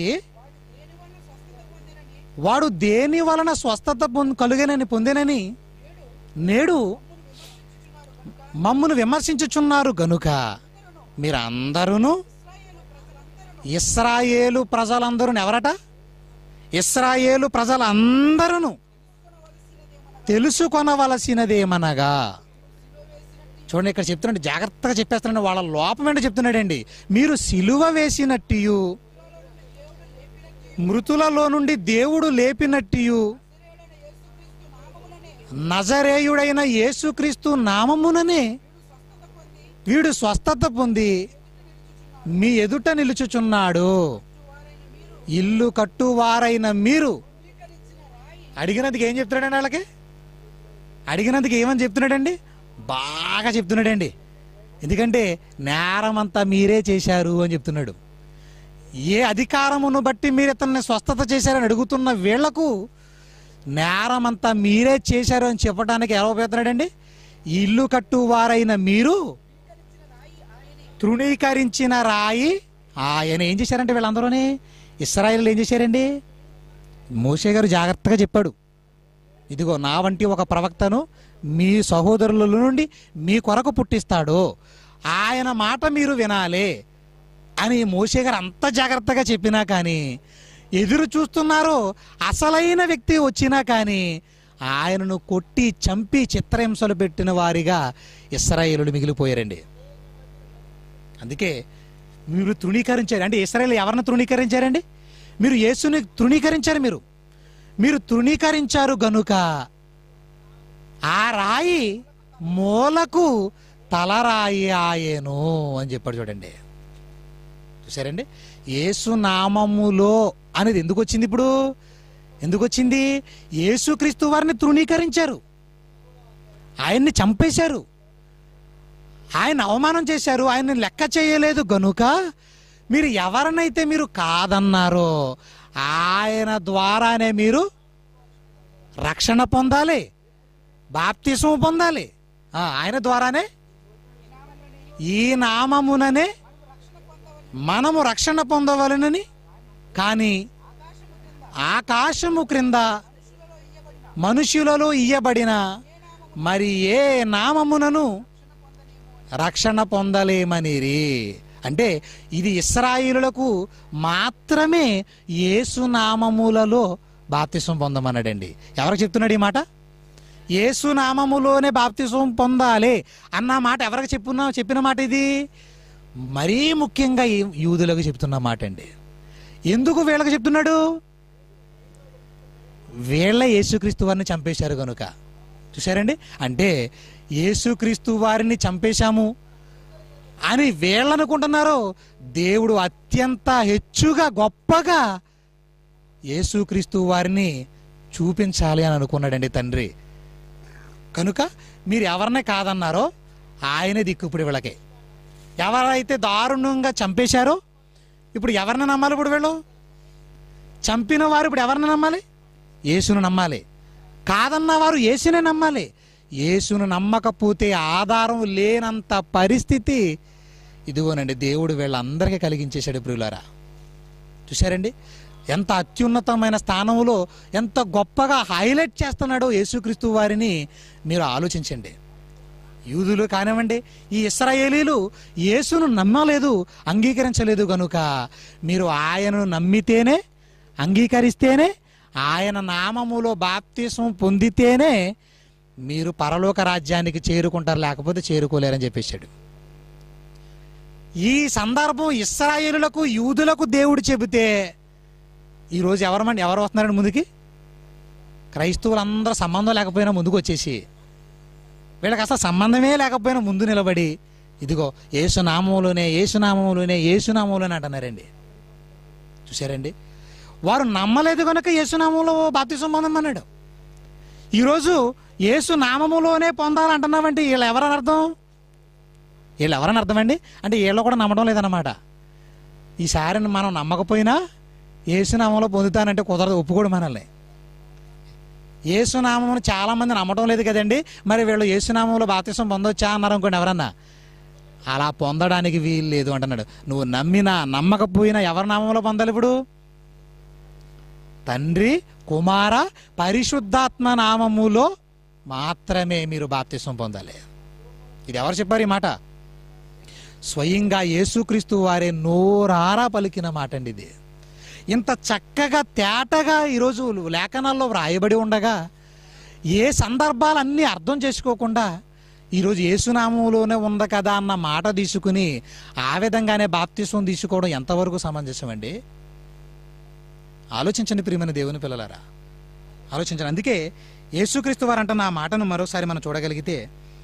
వాడు దేని వలన స్వస్థత పొంద కలుగనని పొందినని నేడు మమ్మును విమర్శించుచున్నారు గనుక మీరందరూను ఇస్రాయేలు ప్రజలందరూ ఎవరట ఇస్రాయేలు ప్రజలందరూ తెలుసుకొనవలసినదేమనగా చూడండి ఇక్కడ చెప్తున్నాడు జాగ్రత్తగా చెప్పేస్తున్నాడు వాళ్ళ లోపం ఏంటో చెప్తున్నాడండి మీరు సిలువ వేసినట్టియు మృతులలో నుండి దేవుడు లేపినట్టియు నజరేయుడైన యేసుక్రీస్తు నామముననే వీడు స్వస్థత పొంది మీ ఎదుట నిలుచుచున్నాడు ఇల్లు కట్టువారైన మీరు అడిగినందుకు ఏం చెప్తున్నాడండి వాళ్ళకి అడిగినందుకు ఏమని చెప్తున్నాడండి బాగా చెప్తున్నాడండి ఎందుకంటే నేరం అంతా మీరే చేశారు అని చెప్తున్నాడు ఏ అధికారమును బట్టి మీరు ఇతన్ని స్వస్థత చేశారని అడుగుతున్న వీళ్లకు నేరం అంతా మీరే చేశారు అని చెప్పడానికి ఎలా ఉపయోగపడుతున్నాడండి ఇల్లు కట్టువారైన మీరు తృణీకరించిన రాయి ఆయన ఏం చేశారంటే వీళ్ళందరూనే ఇస్రాయిల్ ఏం చేశారండి మోషే గారు జాగ్రత్తగా చెప్పాడు ఇదిగో నా వంటి ఒక ప్రవక్తను మీ సహోదరుల నుండి మీ కొరకు పుట్టిస్తాడు ఆయన మాట మీరు వినాలి అని మోషే గారు అంత జాగ్రత్తగా చెప్పినా కానీ ఎదురు చూస్తున్నారు అసలైన వ్యక్తి వచ్చినా కానీ ఆయనను కొట్టి చంపి చిత్రహింసలు పెట్టిన వారిగా ఇస్రాయేలులు మిగిలిపోయారండి అందుకే మీరు తృణీకరించారు అంటే ఇస్రాయేల్ ఎవరిని తృణీకరించారండి మీరు యేసుని తృణీకరించారు మీరు మీరు తృణీకరించారు గనుక ఆ రాయి మూలకు తలరాయి ఆయను అని చెప్పాడు చూడండి చూసారండి యేసు నామములో అనేది ఎందుకు వచ్చింది ఇప్పుడు ఎందుకు వచ్చింది యేసుక్రీస్తు వారిని తృణీకరించారు ఆయన్ని చంపేశారు ఆయన అవమానం చేశారు ఆయన్ని లెక్క చేయలేదు గనుక మీరు ఎవరినైతే మీరు కాదన్నారో ఆయన ద్వారానే మీరు రక్షణ పొందాలి బాప్తిసం పొందాలి ఆ, ఆయన ద్వారానే ఈ నామముననే మనము రక్షణ పొందవలనని కానీ ఆకాశము క్రింద మనుషులలో ఇయ్యబడిన మరి ఏ నామమునను రక్షణ పొందలేమనిరి అంటే ఇది ఇస్రాయిలులకు మాత్రమే యేసు నామములలో బాప్తిసం పొందమన్నాడండి ఎవరికి చెప్తున్నాడు ఈ మాట యేసు నామములోనే బాప్తిసం పొందాలి అన్న మాట ఎవరికి చెప్పున్నా చెప్పిన మాట ఇది మరీ ముఖ్యంగా ఈ యూదులకు చెప్తున్న మాట అండి ఎందుకు వీళ్ళకి చెప్తున్నాడు వీళ్ళ యేసుక్రీస్తు వారిని చంపేశారు కనుక చూశారండి అంటే యేసుక్రీస్తు వారిని చంపేశాము అని వీళ్ళనుకుంటున్నారు దేవుడు అత్యంత హెచ్చుగా గొప్పగా యేసుక్రీస్తు వారిని చూపించాలి అని అనుకున్నాడండి తండ్రి కనుక మీరు ఎవరినే కాదన్నారో ఆయనే దిక్కు ఇప్పుడు వీళ్ళకి ఎవరైతే దారుణంగా చంపేశారో ఇప్పుడు ఎవరిని నమ్మాలి ఇప్పుడు వీళ్ళు చంపిన వారు ఇప్పుడు ఎవరిని నమ్మాలి యేసును నమ్మాలి కాదన్న వారు యేసునే నమ్మాలి యేసును నమ్మకపోతే ఆధారం లేనంత పరిస్థితి ఇదిగోనండి దేవుడు వీళ్ళందరికీ కలిగించేశాడు ప్రియులారా చూశారండి ఎంత అత్యున్నతమైన స్థానంలో ఎంత గొప్పగా హైలైట్ చేస్తున్నాడో యేసుక్రీస్తు వారిని మీరు ఆలోచించండి యూదులు కానివ్వండి ఈ ఇస్రాయేలీలు యేసును నమ్మలేదు అంగీకరించలేదు గనుక మీరు ఆయనను నమ్మితేనే అంగీకరిస్తేనే ఆయన నామములో బాప్తిసం పొందితేనే మీరు పరలోక రాజ్యానికి చేరుకుంటారు లేకపోతే చేరుకోలేరని చెప్పేశాడు ఈ సందర్భం ఇస్రాయేలులకు యూదులకు దేవుడు చెబితే ఈరోజు ఎవరమండి ఎవరు వస్తున్నారండి ముందుకి క్రైస్తవులందరూ సంబంధం లేకపోయినా ముందుకు వచ్చేసి వీళ్ళకి అసలు సంబంధమే లేకపోయినా ముందు నిలబడి ఇదిగో ఏసునామంలోనే ఏసునామంలోనే ఏసునామంలోనే అంటున్నారండి చూసారండి వారు నమ్మలేదు కనుక ఏసునామంలో బాప్తిసం పొందమన్నాడు ఈరోజు ఏసు నామములోనే పొందాలంటున్నామంటే వీళ్ళు ఎవరని అర్థం వీళ్ళు ఎవరని అర్థం అండి అంటే వీళ్ళు కూడా నమ్మడం లేదన్నమాట ఈసారి మనం నమ్మకపోయినా ఏసునామంలో పొందుతానంటే కుదరదు ఒప్పుకోడు మనల్ని ఏసునామం చాలా మంది నమ్మటం లేదు కదండి మరి వీళ్ళు ఏసునామంలో బాప్తిసం పొందొచ్చా అన్నారు అనుకోండి ఎవరన్నా అలా పొందడానికి వీలు లేదు అంటున్నాడు నువ్వు నమ్మినా నమ్మకపోయినా ఎవరి నామంలో పొందాలి ఇప్పుడు తండ్రి కుమార పరిశుద్ధాత్మ నామములో మాత్రమే మీరు బాప్తిసం పొందాలి ఇది ఎవరు చెప్పారు ఈ మాట స్వయంగా యేసుక్రీస్తు వారే నోరారా పలికిన మాట అండి ఇది ఇంత చక్కగా తేటగా ఈరోజు లేఖనాల్లో వ్రాయబడి ఉండగా ఏ సందర్భాలన్నీ అర్థం చేసుకోకుండా ఈరోజు ఏసునామంలోనే ఉంది కదా అన్న మాట తీసుకుని ఆ విధంగానే బాప్తిసం తీసుకోవడం ఎంతవరకు సమంజసం అండి ఆలోచించండి ప్రియమైన దేవుని పిల్లలారా ఆలోచించండి అందుకే యేసుక్రీస్తు వారు అంటున్న ఆ మాటను మరోసారి మనం చూడగలిగితే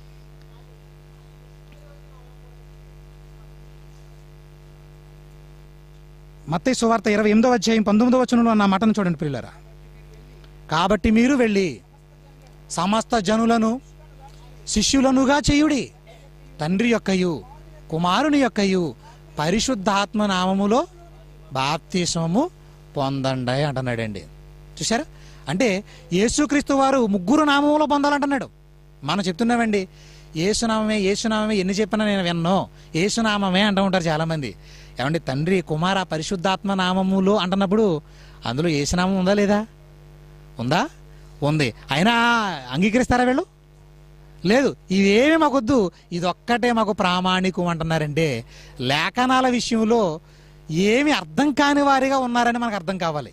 మత్తయి సువార్త ఇరవై ఎనిమిదో అధ్యాయం పంతొమ్మిదో వచనంలో ఉన్న మాటను చూడండి ప్రియులరా కాబట్టి మీరు వెళ్ళి సమస్త జనులను శిష్యులనుగా చేయుడి తండ్రి యొక్కయు కుమారుని యొక్కయు పరిశుద్ధాత్మ నామములో బాప్తిస్మము పొందండి అంటున్నాడండి చూసారా అంటే యేసుక్రీస్తు వారు ముగ్గురు నామములో పొందాలంటున్నాడు మనం చెప్తున్నామండి ఏసునామమే ఏసునామమే ఎన్ని చెప్పినా నేను విన్నో ఏసునామమే అంటూ ఉంటారు చాలామంది ఏమండి తండ్రి కుమార పరిశుద్ధాత్మ నామములో అంటున్నప్పుడు అందులో ఏసునామం ఉందా లేదా ఉందా ఉంది అయినా అంగీకరిస్తారా వీళ్ళు లేదు ఇవేమి మాకొద్దు ఇది ఒక్కటే మాకు ప్రామాణికం అంటున్నారంటే లేఖనాల విషయంలో ఏమి అర్థం కాని వారిగా ఉన్నారని మనకు అర్థం కావాలి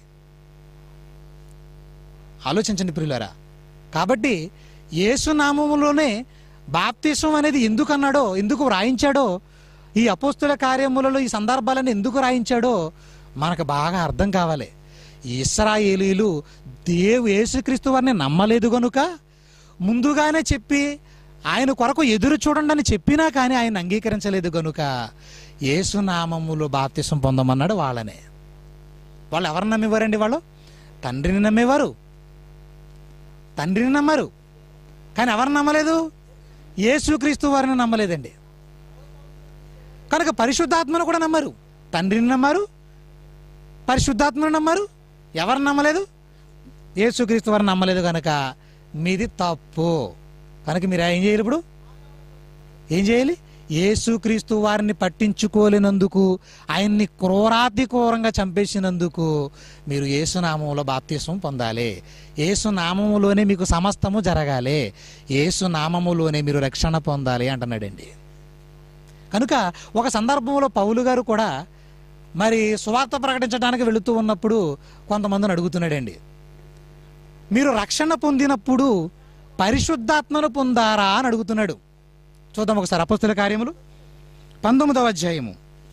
ఆలోచించండి ప్రియులారా కాబట్టి యేసునామములోనే బాప్తిసం అనేది ఎందుకు అన్నాడో ఎందుకు వ్రాయించాడో ఈ అపోస్తుల కార్యములలో ఈ సందర్భాలను ఎందుకు రాయించాడో మనకు బాగా అర్థం కావాలి ఈ ఇస్రాయేలీలు దేవు యేసుక్రీస్తు వారిని నమ్మలేదు గనుక ముందుగానే చెప్పి ఆయన కొరకు ఎదురు చూడండి అని చెప్పినా కానీ ఆయన అంగీకరించలేదు గనుక యేసునామములో బాప్తిసం పొందమన్నాడు వాళ్ళనే వాళ్ళు ఎవరిని నమ్మేవారండి వాళ్ళు తండ్రిని నమ్మేవారు తండ్రిని నమ్మరు కానీ ఎవరిని నమ్మలేదు యేసుక్రీస్తు వారిని నమ్మలేదండి కనుక పరిశుద్ధాత్మను కూడా నమ్మరు తండ్రిని నమ్మరు పరిశుద్ధాత్మను నమ్మరు ఎవరు నమ్మలేదు యేసుక్రీస్తు వారిని నమ్మలేదు కనుక మీది తప్పు కనుక మీరు ఏం చేయాలి ఇప్పుడు ఏం చేయాలి యేసుక్రీస్తు వారిని పట్టించుకోలేనందుకు ఆయన్ని క్రూరాతి క్రూరంగా చంపేసినందుకు మీరు యేసునామంలో బాప్తిసం పొందాలి యేసునామములోనే మీకు సమస్తము జరగాలి యేసునామములోనే మీరు రక్షణ పొందాలి అంటున్నాడండి కనుక ఒక సందర్భంలో పౌలు గారు కూడా మరి సువార్త ప్రకటించడానికి వెళుతూ ఉన్నప్పుడు కొంతమందిని అడుగుతున్నాడండి మీరు రక్షణ పొందినప్పుడు పరిశుద్ధాత్మను పొందారా అని అడుగుతున్నాడు చూద్దాం ఒకసారి అపస్తుల కార్యములు పంతొమ్మిదవ అధ్యాయము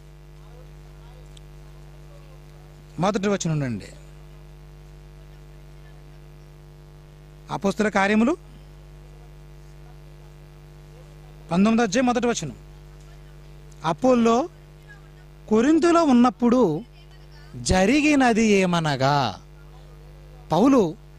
మొదటి వచ్చిన ఉండండి అపస్తుల కార్యములు పంతొమ్మిదో అధ్యాయం మొదటి వచనం అపోల్లో కొరింతులో ఉన్నప్పుడు జరిగినది ఏమనగా పౌలు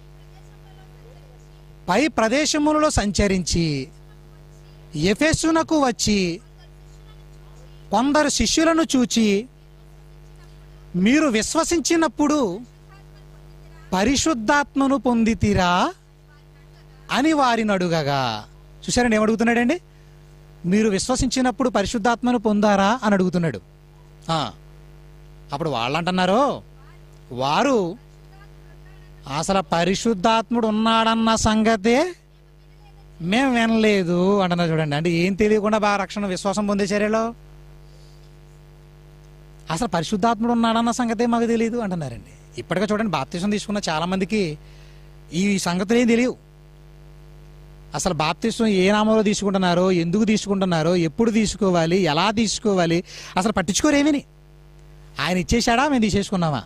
పై ప్రదేశములలో సంచరించి ఎఫెసునకు వచ్చి కొందరు శిష్యులను చూచి మీరు విశ్వసించినప్పుడు పరిశుద్ధాత్మను పొందితిరా అని వారిని అడుగగా చూసారండి ఏమడుగుతున్నాడండి మీరు విశ్వసించినప్పుడు పరిశుద్ధాత్మను పొందారా అని అడుగుతున్నాడు ఆ, అప్పుడు వాళ్ళు అంటున్నారు వారు అసలు పరిశుద్ధాత్ముడు ఉన్నాడన్న సంగతే మేము వినలేదు అంటున్నారు చూడండి అంటే ఏం తెలియకుండా బాగా రక్షణ విశ్వాసం పొందేశారేలో అసలు పరిశుద్ధాత్ముడు ఉన్నాడన్న సంగతే మాకు తెలియదు అంటున్నారండి ఇప్పటికే చూడండి బాప్తీసం తీసుకున్న చాలా మందికి ఈ సంగతులు ఏం తెలియవు అసలు బాప్తీసం ఏ నామంలో తీసుకుంటున్నారో ఎందుకు తీసుకుంటున్నారో ఎప్పుడు తీసుకోవాలి ఎలా తీసుకోవాలి అసలు పట్టించుకోరేమని ఆయన ఇచ్చేశాడా మేము తీసేసుకున్నామా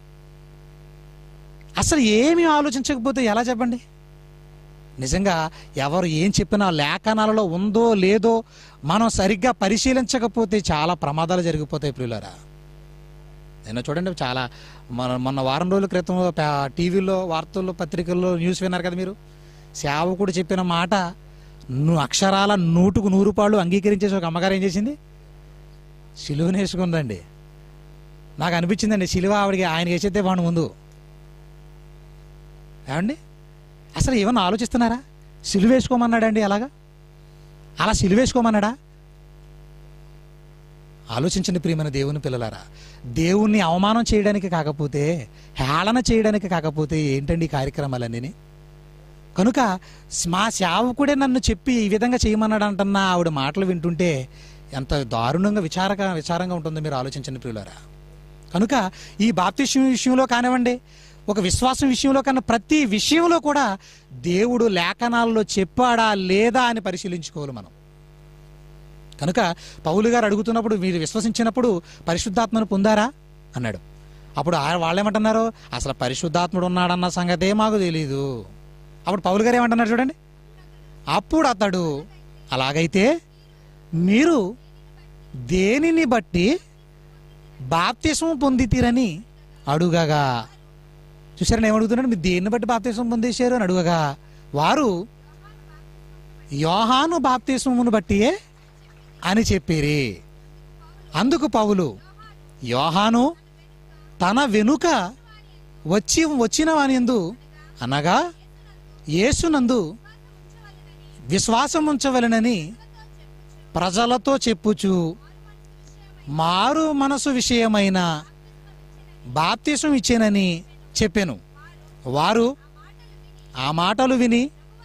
అసలు ఏమీ ఆలోచించకపోతే ఎలా చెప్పండి నిజంగా ఎవరు ఏం చెప్పినా లేఖనాలలో ఉందో లేదో మనం సరిగ్గా పరిశీలించకపోతే చాలా ప్రమాదాలు జరిగిపోతాయి ప్రియులరా నేను చూడండి చాలా మన మొన్న వారం రోజుల క్రితం ప- టీవీలో వార్తల్లో పత్రికల్లో న్యూస్ విన్నారు కదా మీరు సేవకుడు చెప్పిన మాట ను అక్షరాల నూటుకు నూరు పాళ్ళు అంగీకరించేసి ఒక అమ్మగారు ఏం చేసింది సిలువను వేసుకుందండి నాకు అనిపించిందండి సిలువ ఆవిడకి ఆయన వేసేద్దే బాగుండు ముందు ఏమండి అసలు ఏమన్నా ఆలోచిస్తున్నారా సిలువ వేసుకోమన్నాడండి అలాగా అలా సిలువ వేసుకోమన్నాడా ఆలోచించండి ప్రియమైన దేవుని పిల్లలారా దేవుణ్ణి అవమానం చేయడానికి కాకపోతే హేళన చేయడానికి కాకపోతే ఏంటండి ఈ కార్యక్రమాలన్నీ కనుక మా సేవకుడే నన్ను చెప్పి ఈ విధంగా చేయమన్నాడు అంటున్న ఆవిడ మాటలు వింటుంటే ఎంత దారుణంగా విచారక విచారంగా ఉంటుందో మీరు ఆలోచించండి ప్రియులారా కనుక ఈ బాప్తిష్యం విషయంలో కానివ్వండి ఒక విశ్వాసం విషయంలో కన్నా ప్రతి విషయంలో కూడా దేవుడు లేఖనాల్లో చెప్పాడా లేదా అని పరిశీలించుకోవాలి మనం కనుక పౌలు గారు అడుగుతున్నప్పుడు మీరు విశ్వసించినప్పుడు పరిశుద్ధాత్మను పొందారా అన్నాడు అప్పుడు ఆయన వాళ్ళేమంటున్నారు అసలు పరిశుద్ధాత్ముడు ఉన్నాడన్న సంగతే మాకు తెలీదు అప్పుడు పౌలు గారు ఏమంటున్నారు చూడండి అప్పుడు అతడు అలాగైతే మీరు దేనిని బట్టి బాప్తిసం పొందితీరని అడుగగా చూసారని ఏమడుగుతున్నాడు మీరు దేన్ని బట్టి బాప్తిసం పొందేశారు అని అడుగగా వారు యోహాను బాప్తిసమును బట్టియే అని చెప్పిరి అందుకు పౌలు యోహాను తన వెనుక వచ్చి వచ్చిన వానిందు అనగా యేసునందు విశ్వాసం ఉంచవలెనని ప్రజలతో చెప్పుచు మారు మనసు విషయమైన బాప్తిసం ఇచ్చేనని చెప్పాను వారు ఆ మాటలు విని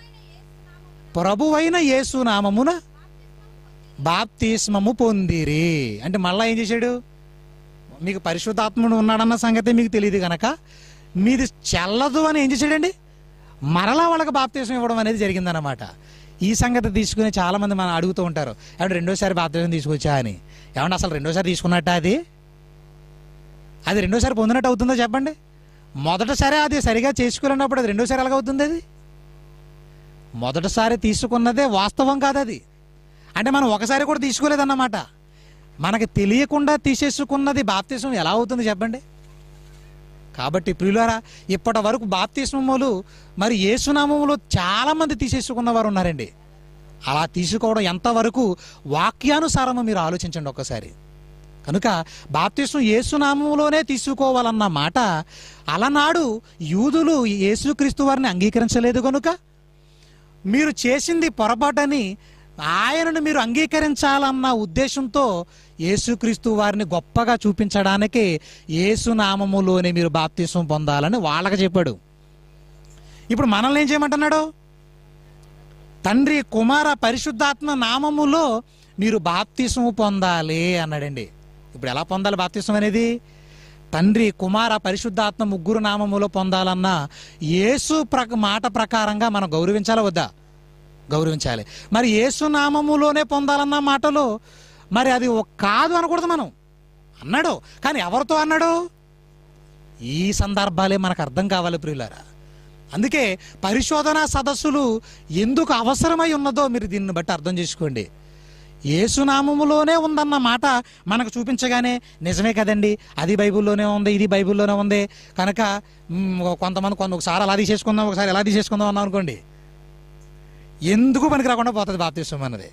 ప్రభువైన యేసు నామమున బాప్తిస్మము పొందిరి అంటే మళ్ళా ఏం చేశాడు మీకు పరిశుద్ధాత్ముడు ఉన్నాడన్న సంగతి మీకు తెలియదు గనక మీది చెల్లదు అని ఏం చేశాడండి మరలా వాళ్ళకి బాప్తీసం ఇవ్వడం అనేది జరిగిందన్నమాట ఈ సంగతి తీసుకుని చాలా మంది మనం అడుగుతూ ఉంటారు ఏమంటే రెండోసారి బాప్తీసం తీసుకొచ్చా అని ఏమంటే అసలు రెండోసారి తీసుకున్నట్ట అది అది రెండోసారి పొందినట్టు అవుతుందో చెప్పండి మొదటిసారి అది సరిగా చేసుకోలేనప్పుడు అది రెండోసారి ఎలాగవుతుంది అది మొదటిసారి తీసుకున్నదే వాస్తవం కాదు అది అంటే మనం ఒకసారి కూడా తీసుకోలేదన్నమాట మనకి తెలియకుండా తీసేసుకున్నది బాప్తిసం ఎలా అవుతుంది చెప్పండి కాబట్టి ప్రియులారా ఇప్పటి వరకు బాప్తిస్మములు మరి ఏసునామములు చాలా మంది తీసేసుకున్న వారు ఉన్నారండి అలా తీసుకోవడం ఎంతవరకు వాక్యానుసారమో మీరు ఆలోచించండి ఒక్కసారి కనుక బాప్తిస్మం యేసునామంలోనే తీసుకోవాలన్న మాట అలనాడు యూదులు యేసుక్రీస్తు వారిని అంగీకరించలేదు కనుక మీరు చేసింది పొరపాటని ఆయనను మీరు అంగీకరించాలన్న ఉద్దేశంతో యేసుక్రీస్తు వారిని గొప్పగా చూపించడానికి యేసునామములోనే మీరు బాప్తిసం పొందాలని వాళ్ళకి చెప్పాడు ఇప్పుడు మనల్ని ఏం చేయమంటున్నాడు తండ్రి కుమార పరిశుద్ధాత్మ నామములో మీరు బాప్తిసము పొందాలి అన్నాడండి ఇప్పుడు ఎలా పొందాలి బాప్తిసం అనేది తండ్రి కుమార పరిశుద్ధాత్మ ముగ్గురు నామములో పొందాలన్న యేసు ప్ర మాట ప్రకారంగా మనం గౌరవించాలా వద్దా గౌరవించాలి మరి యేసు నామములోనే పొందాలన్న మాటలో మరి అది ఒక- కాదు అనకూడదు మనం అన్నాడు కానీ ఎవరితో అన్నాడు ఈ సందర్భాలే మనకు అర్థం కావాలి ప్రియులారా అందుకే పరిశోధనా సదస్సులు ఎందుకు అవసరమై ఉన్నదో మీరు దీన్ని బట్టి అర్థం చేసుకోండి ఏసునామములోనే ఉందన్న మాట మనకు చూపించగానే నిజమే కదండి అది బైబిల్లోనే ఉంది ఇది బైబిల్లోనే ఉంది కనుక మ్, కొంతమంది కొంత ఒకసారి అలా తీసేసుకుందాం ఒకసారి ఎలా తీసేసుకుందాం అన్నాం అనుకోండి ఎందుకు పనికి రాకుండా పోతుంది బాప్తిస్వం అన్నది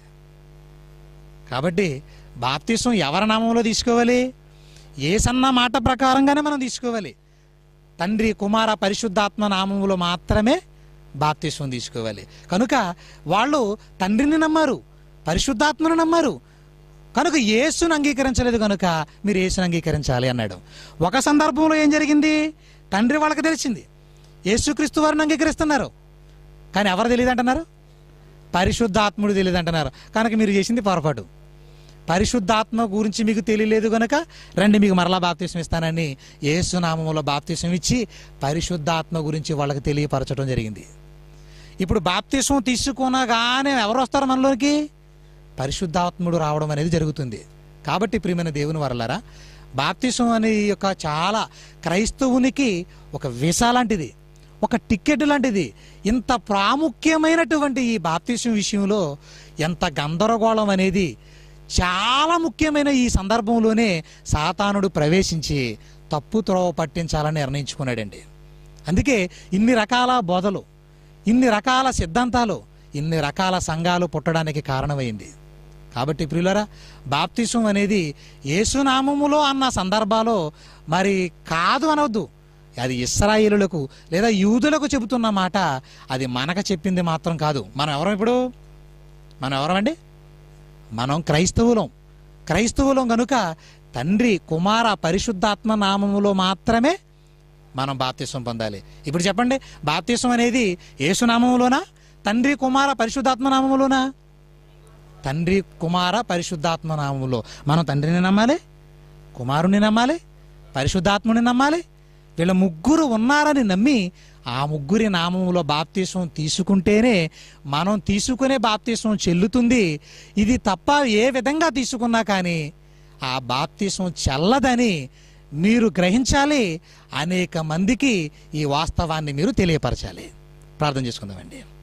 కాబట్టి బాప్తిస్వం ఎవరి నామంలో తీసుకోవాలి ఏసన్న మాట ప్రకారంగానే మనం తీసుకోవాలి తండ్రి కుమార పరిశుద్ధాత్మ నామములో మాత్రమే బాప్తిస్వం తీసుకోవాలి కనుక వాళ్ళు తండ్రిని నమ్మారు పరిశుద్ధాత్మను నమ్మారు కనుక యేసును అంగీకరించలేదు కనుక మీరు యేసును అంగీకరించాలి అన్నాడు ఒక సందర్భంలో ఏం జరిగింది తండ్రి వాళ్ళకి తెలిసింది యేసుక్రీస్తు వారిని అంగీకరిస్తున్నారు కానీ ఎవరు తెలియదు అంటున్నారు పరిశుద్ధాత్ముడు తెలియదు అంటున్నారు కనుక మీరు చేసింది పొరపాటు పరిశుద్ధాత్మ గురించి మీకు తెలియలేదు గనక రండి మీకు మరలా బాప్తీసం ఇస్తానని ఏసునామంలో బాప్తీసం ఇచ్చి పరిశుద్ధాత్మ గురించి వాళ్ళకి తెలియపరచడం జరిగింది ఇప్పుడు బాప్తీసం తీసుకునగానే ఎవరు వస్తారు మనలోకి పరిశుద్ధాత్ముడు రావడం అనేది జరుగుతుంది కాబట్టి ప్రియమైన దేవుని వరలారా బాప్తిసం అనే ఈ యొక్క చాలా క్రైస్తవునికి ఒక వీసా లాంటిది ఒక టికెట్ లాంటిది ఇంత ప్రాముఖ్యమైనటువంటి ఈ బాప్తిసం విషయంలో ఎంత గందరగోళం అనేది చాలా ముఖ్యమైన ఈ సందర్భంలోనే సాతానుడు ప్రవేశించి తప్పు త్రోవ పట్టించాలని నిర్ణయించుకున్నాడండి అందుకే ఇన్ని రకాల బోధలు ఇన్ని రకాల సిద్ధాంతాలు ఇన్ని రకాల సంఘాలు పుట్టడానికి కారణమైంది కాబట్టి ప్రియులరా బాప్తిసం అనేది యేసునామములో అన్న సందర్భాలో మరి కాదు అనవద్దు అది ఇస్రాయేలులకు లేదా యూదులకు చెబుతున్న మాట అది మనకు చెప్పింది మాత్రం కాదు మనం ఎవరం ఇప్పుడు మనం ఎవరమండి మనం క్రైస్తవులం క్రైస్తవులం గనుక తండ్రి కుమార పరిశుద్ధాత్మ నామములో మాత్రమే మనం బాప్తిసం పొందాలి ఇప్పుడు చెప్పండి బాప్తిసం అనేది యేసునామములోనా తండ్రి కుమార పరిశుద్ధాత్మ నామములోనా తండ్రి కుమార పరిశుద్ధాత్మ నామములో మనం తండ్రిని నమ్మాలి కుమారుని నమ్మాలి పరిశుద్ధాత్ముని నమ్మాలి వీళ్ళ ముగ్గురు ఉన్నారని నమ్మి ఆ ముగ్గురి నామములో బాప్తీసం తీసుకుంటేనే మనం తీసుకునే బాప్తీసం చెల్లుతుంది ఇది తప్ప ఏ విధంగా తీసుకున్నా కానీ ఆ బాప్తీసం చెల్లదని మీరు గ్రహించాలి అనేక మందికి ఈ వాస్తవాన్ని మీరు తెలియపరచాలి ప్రార్థన చేసుకుందామండి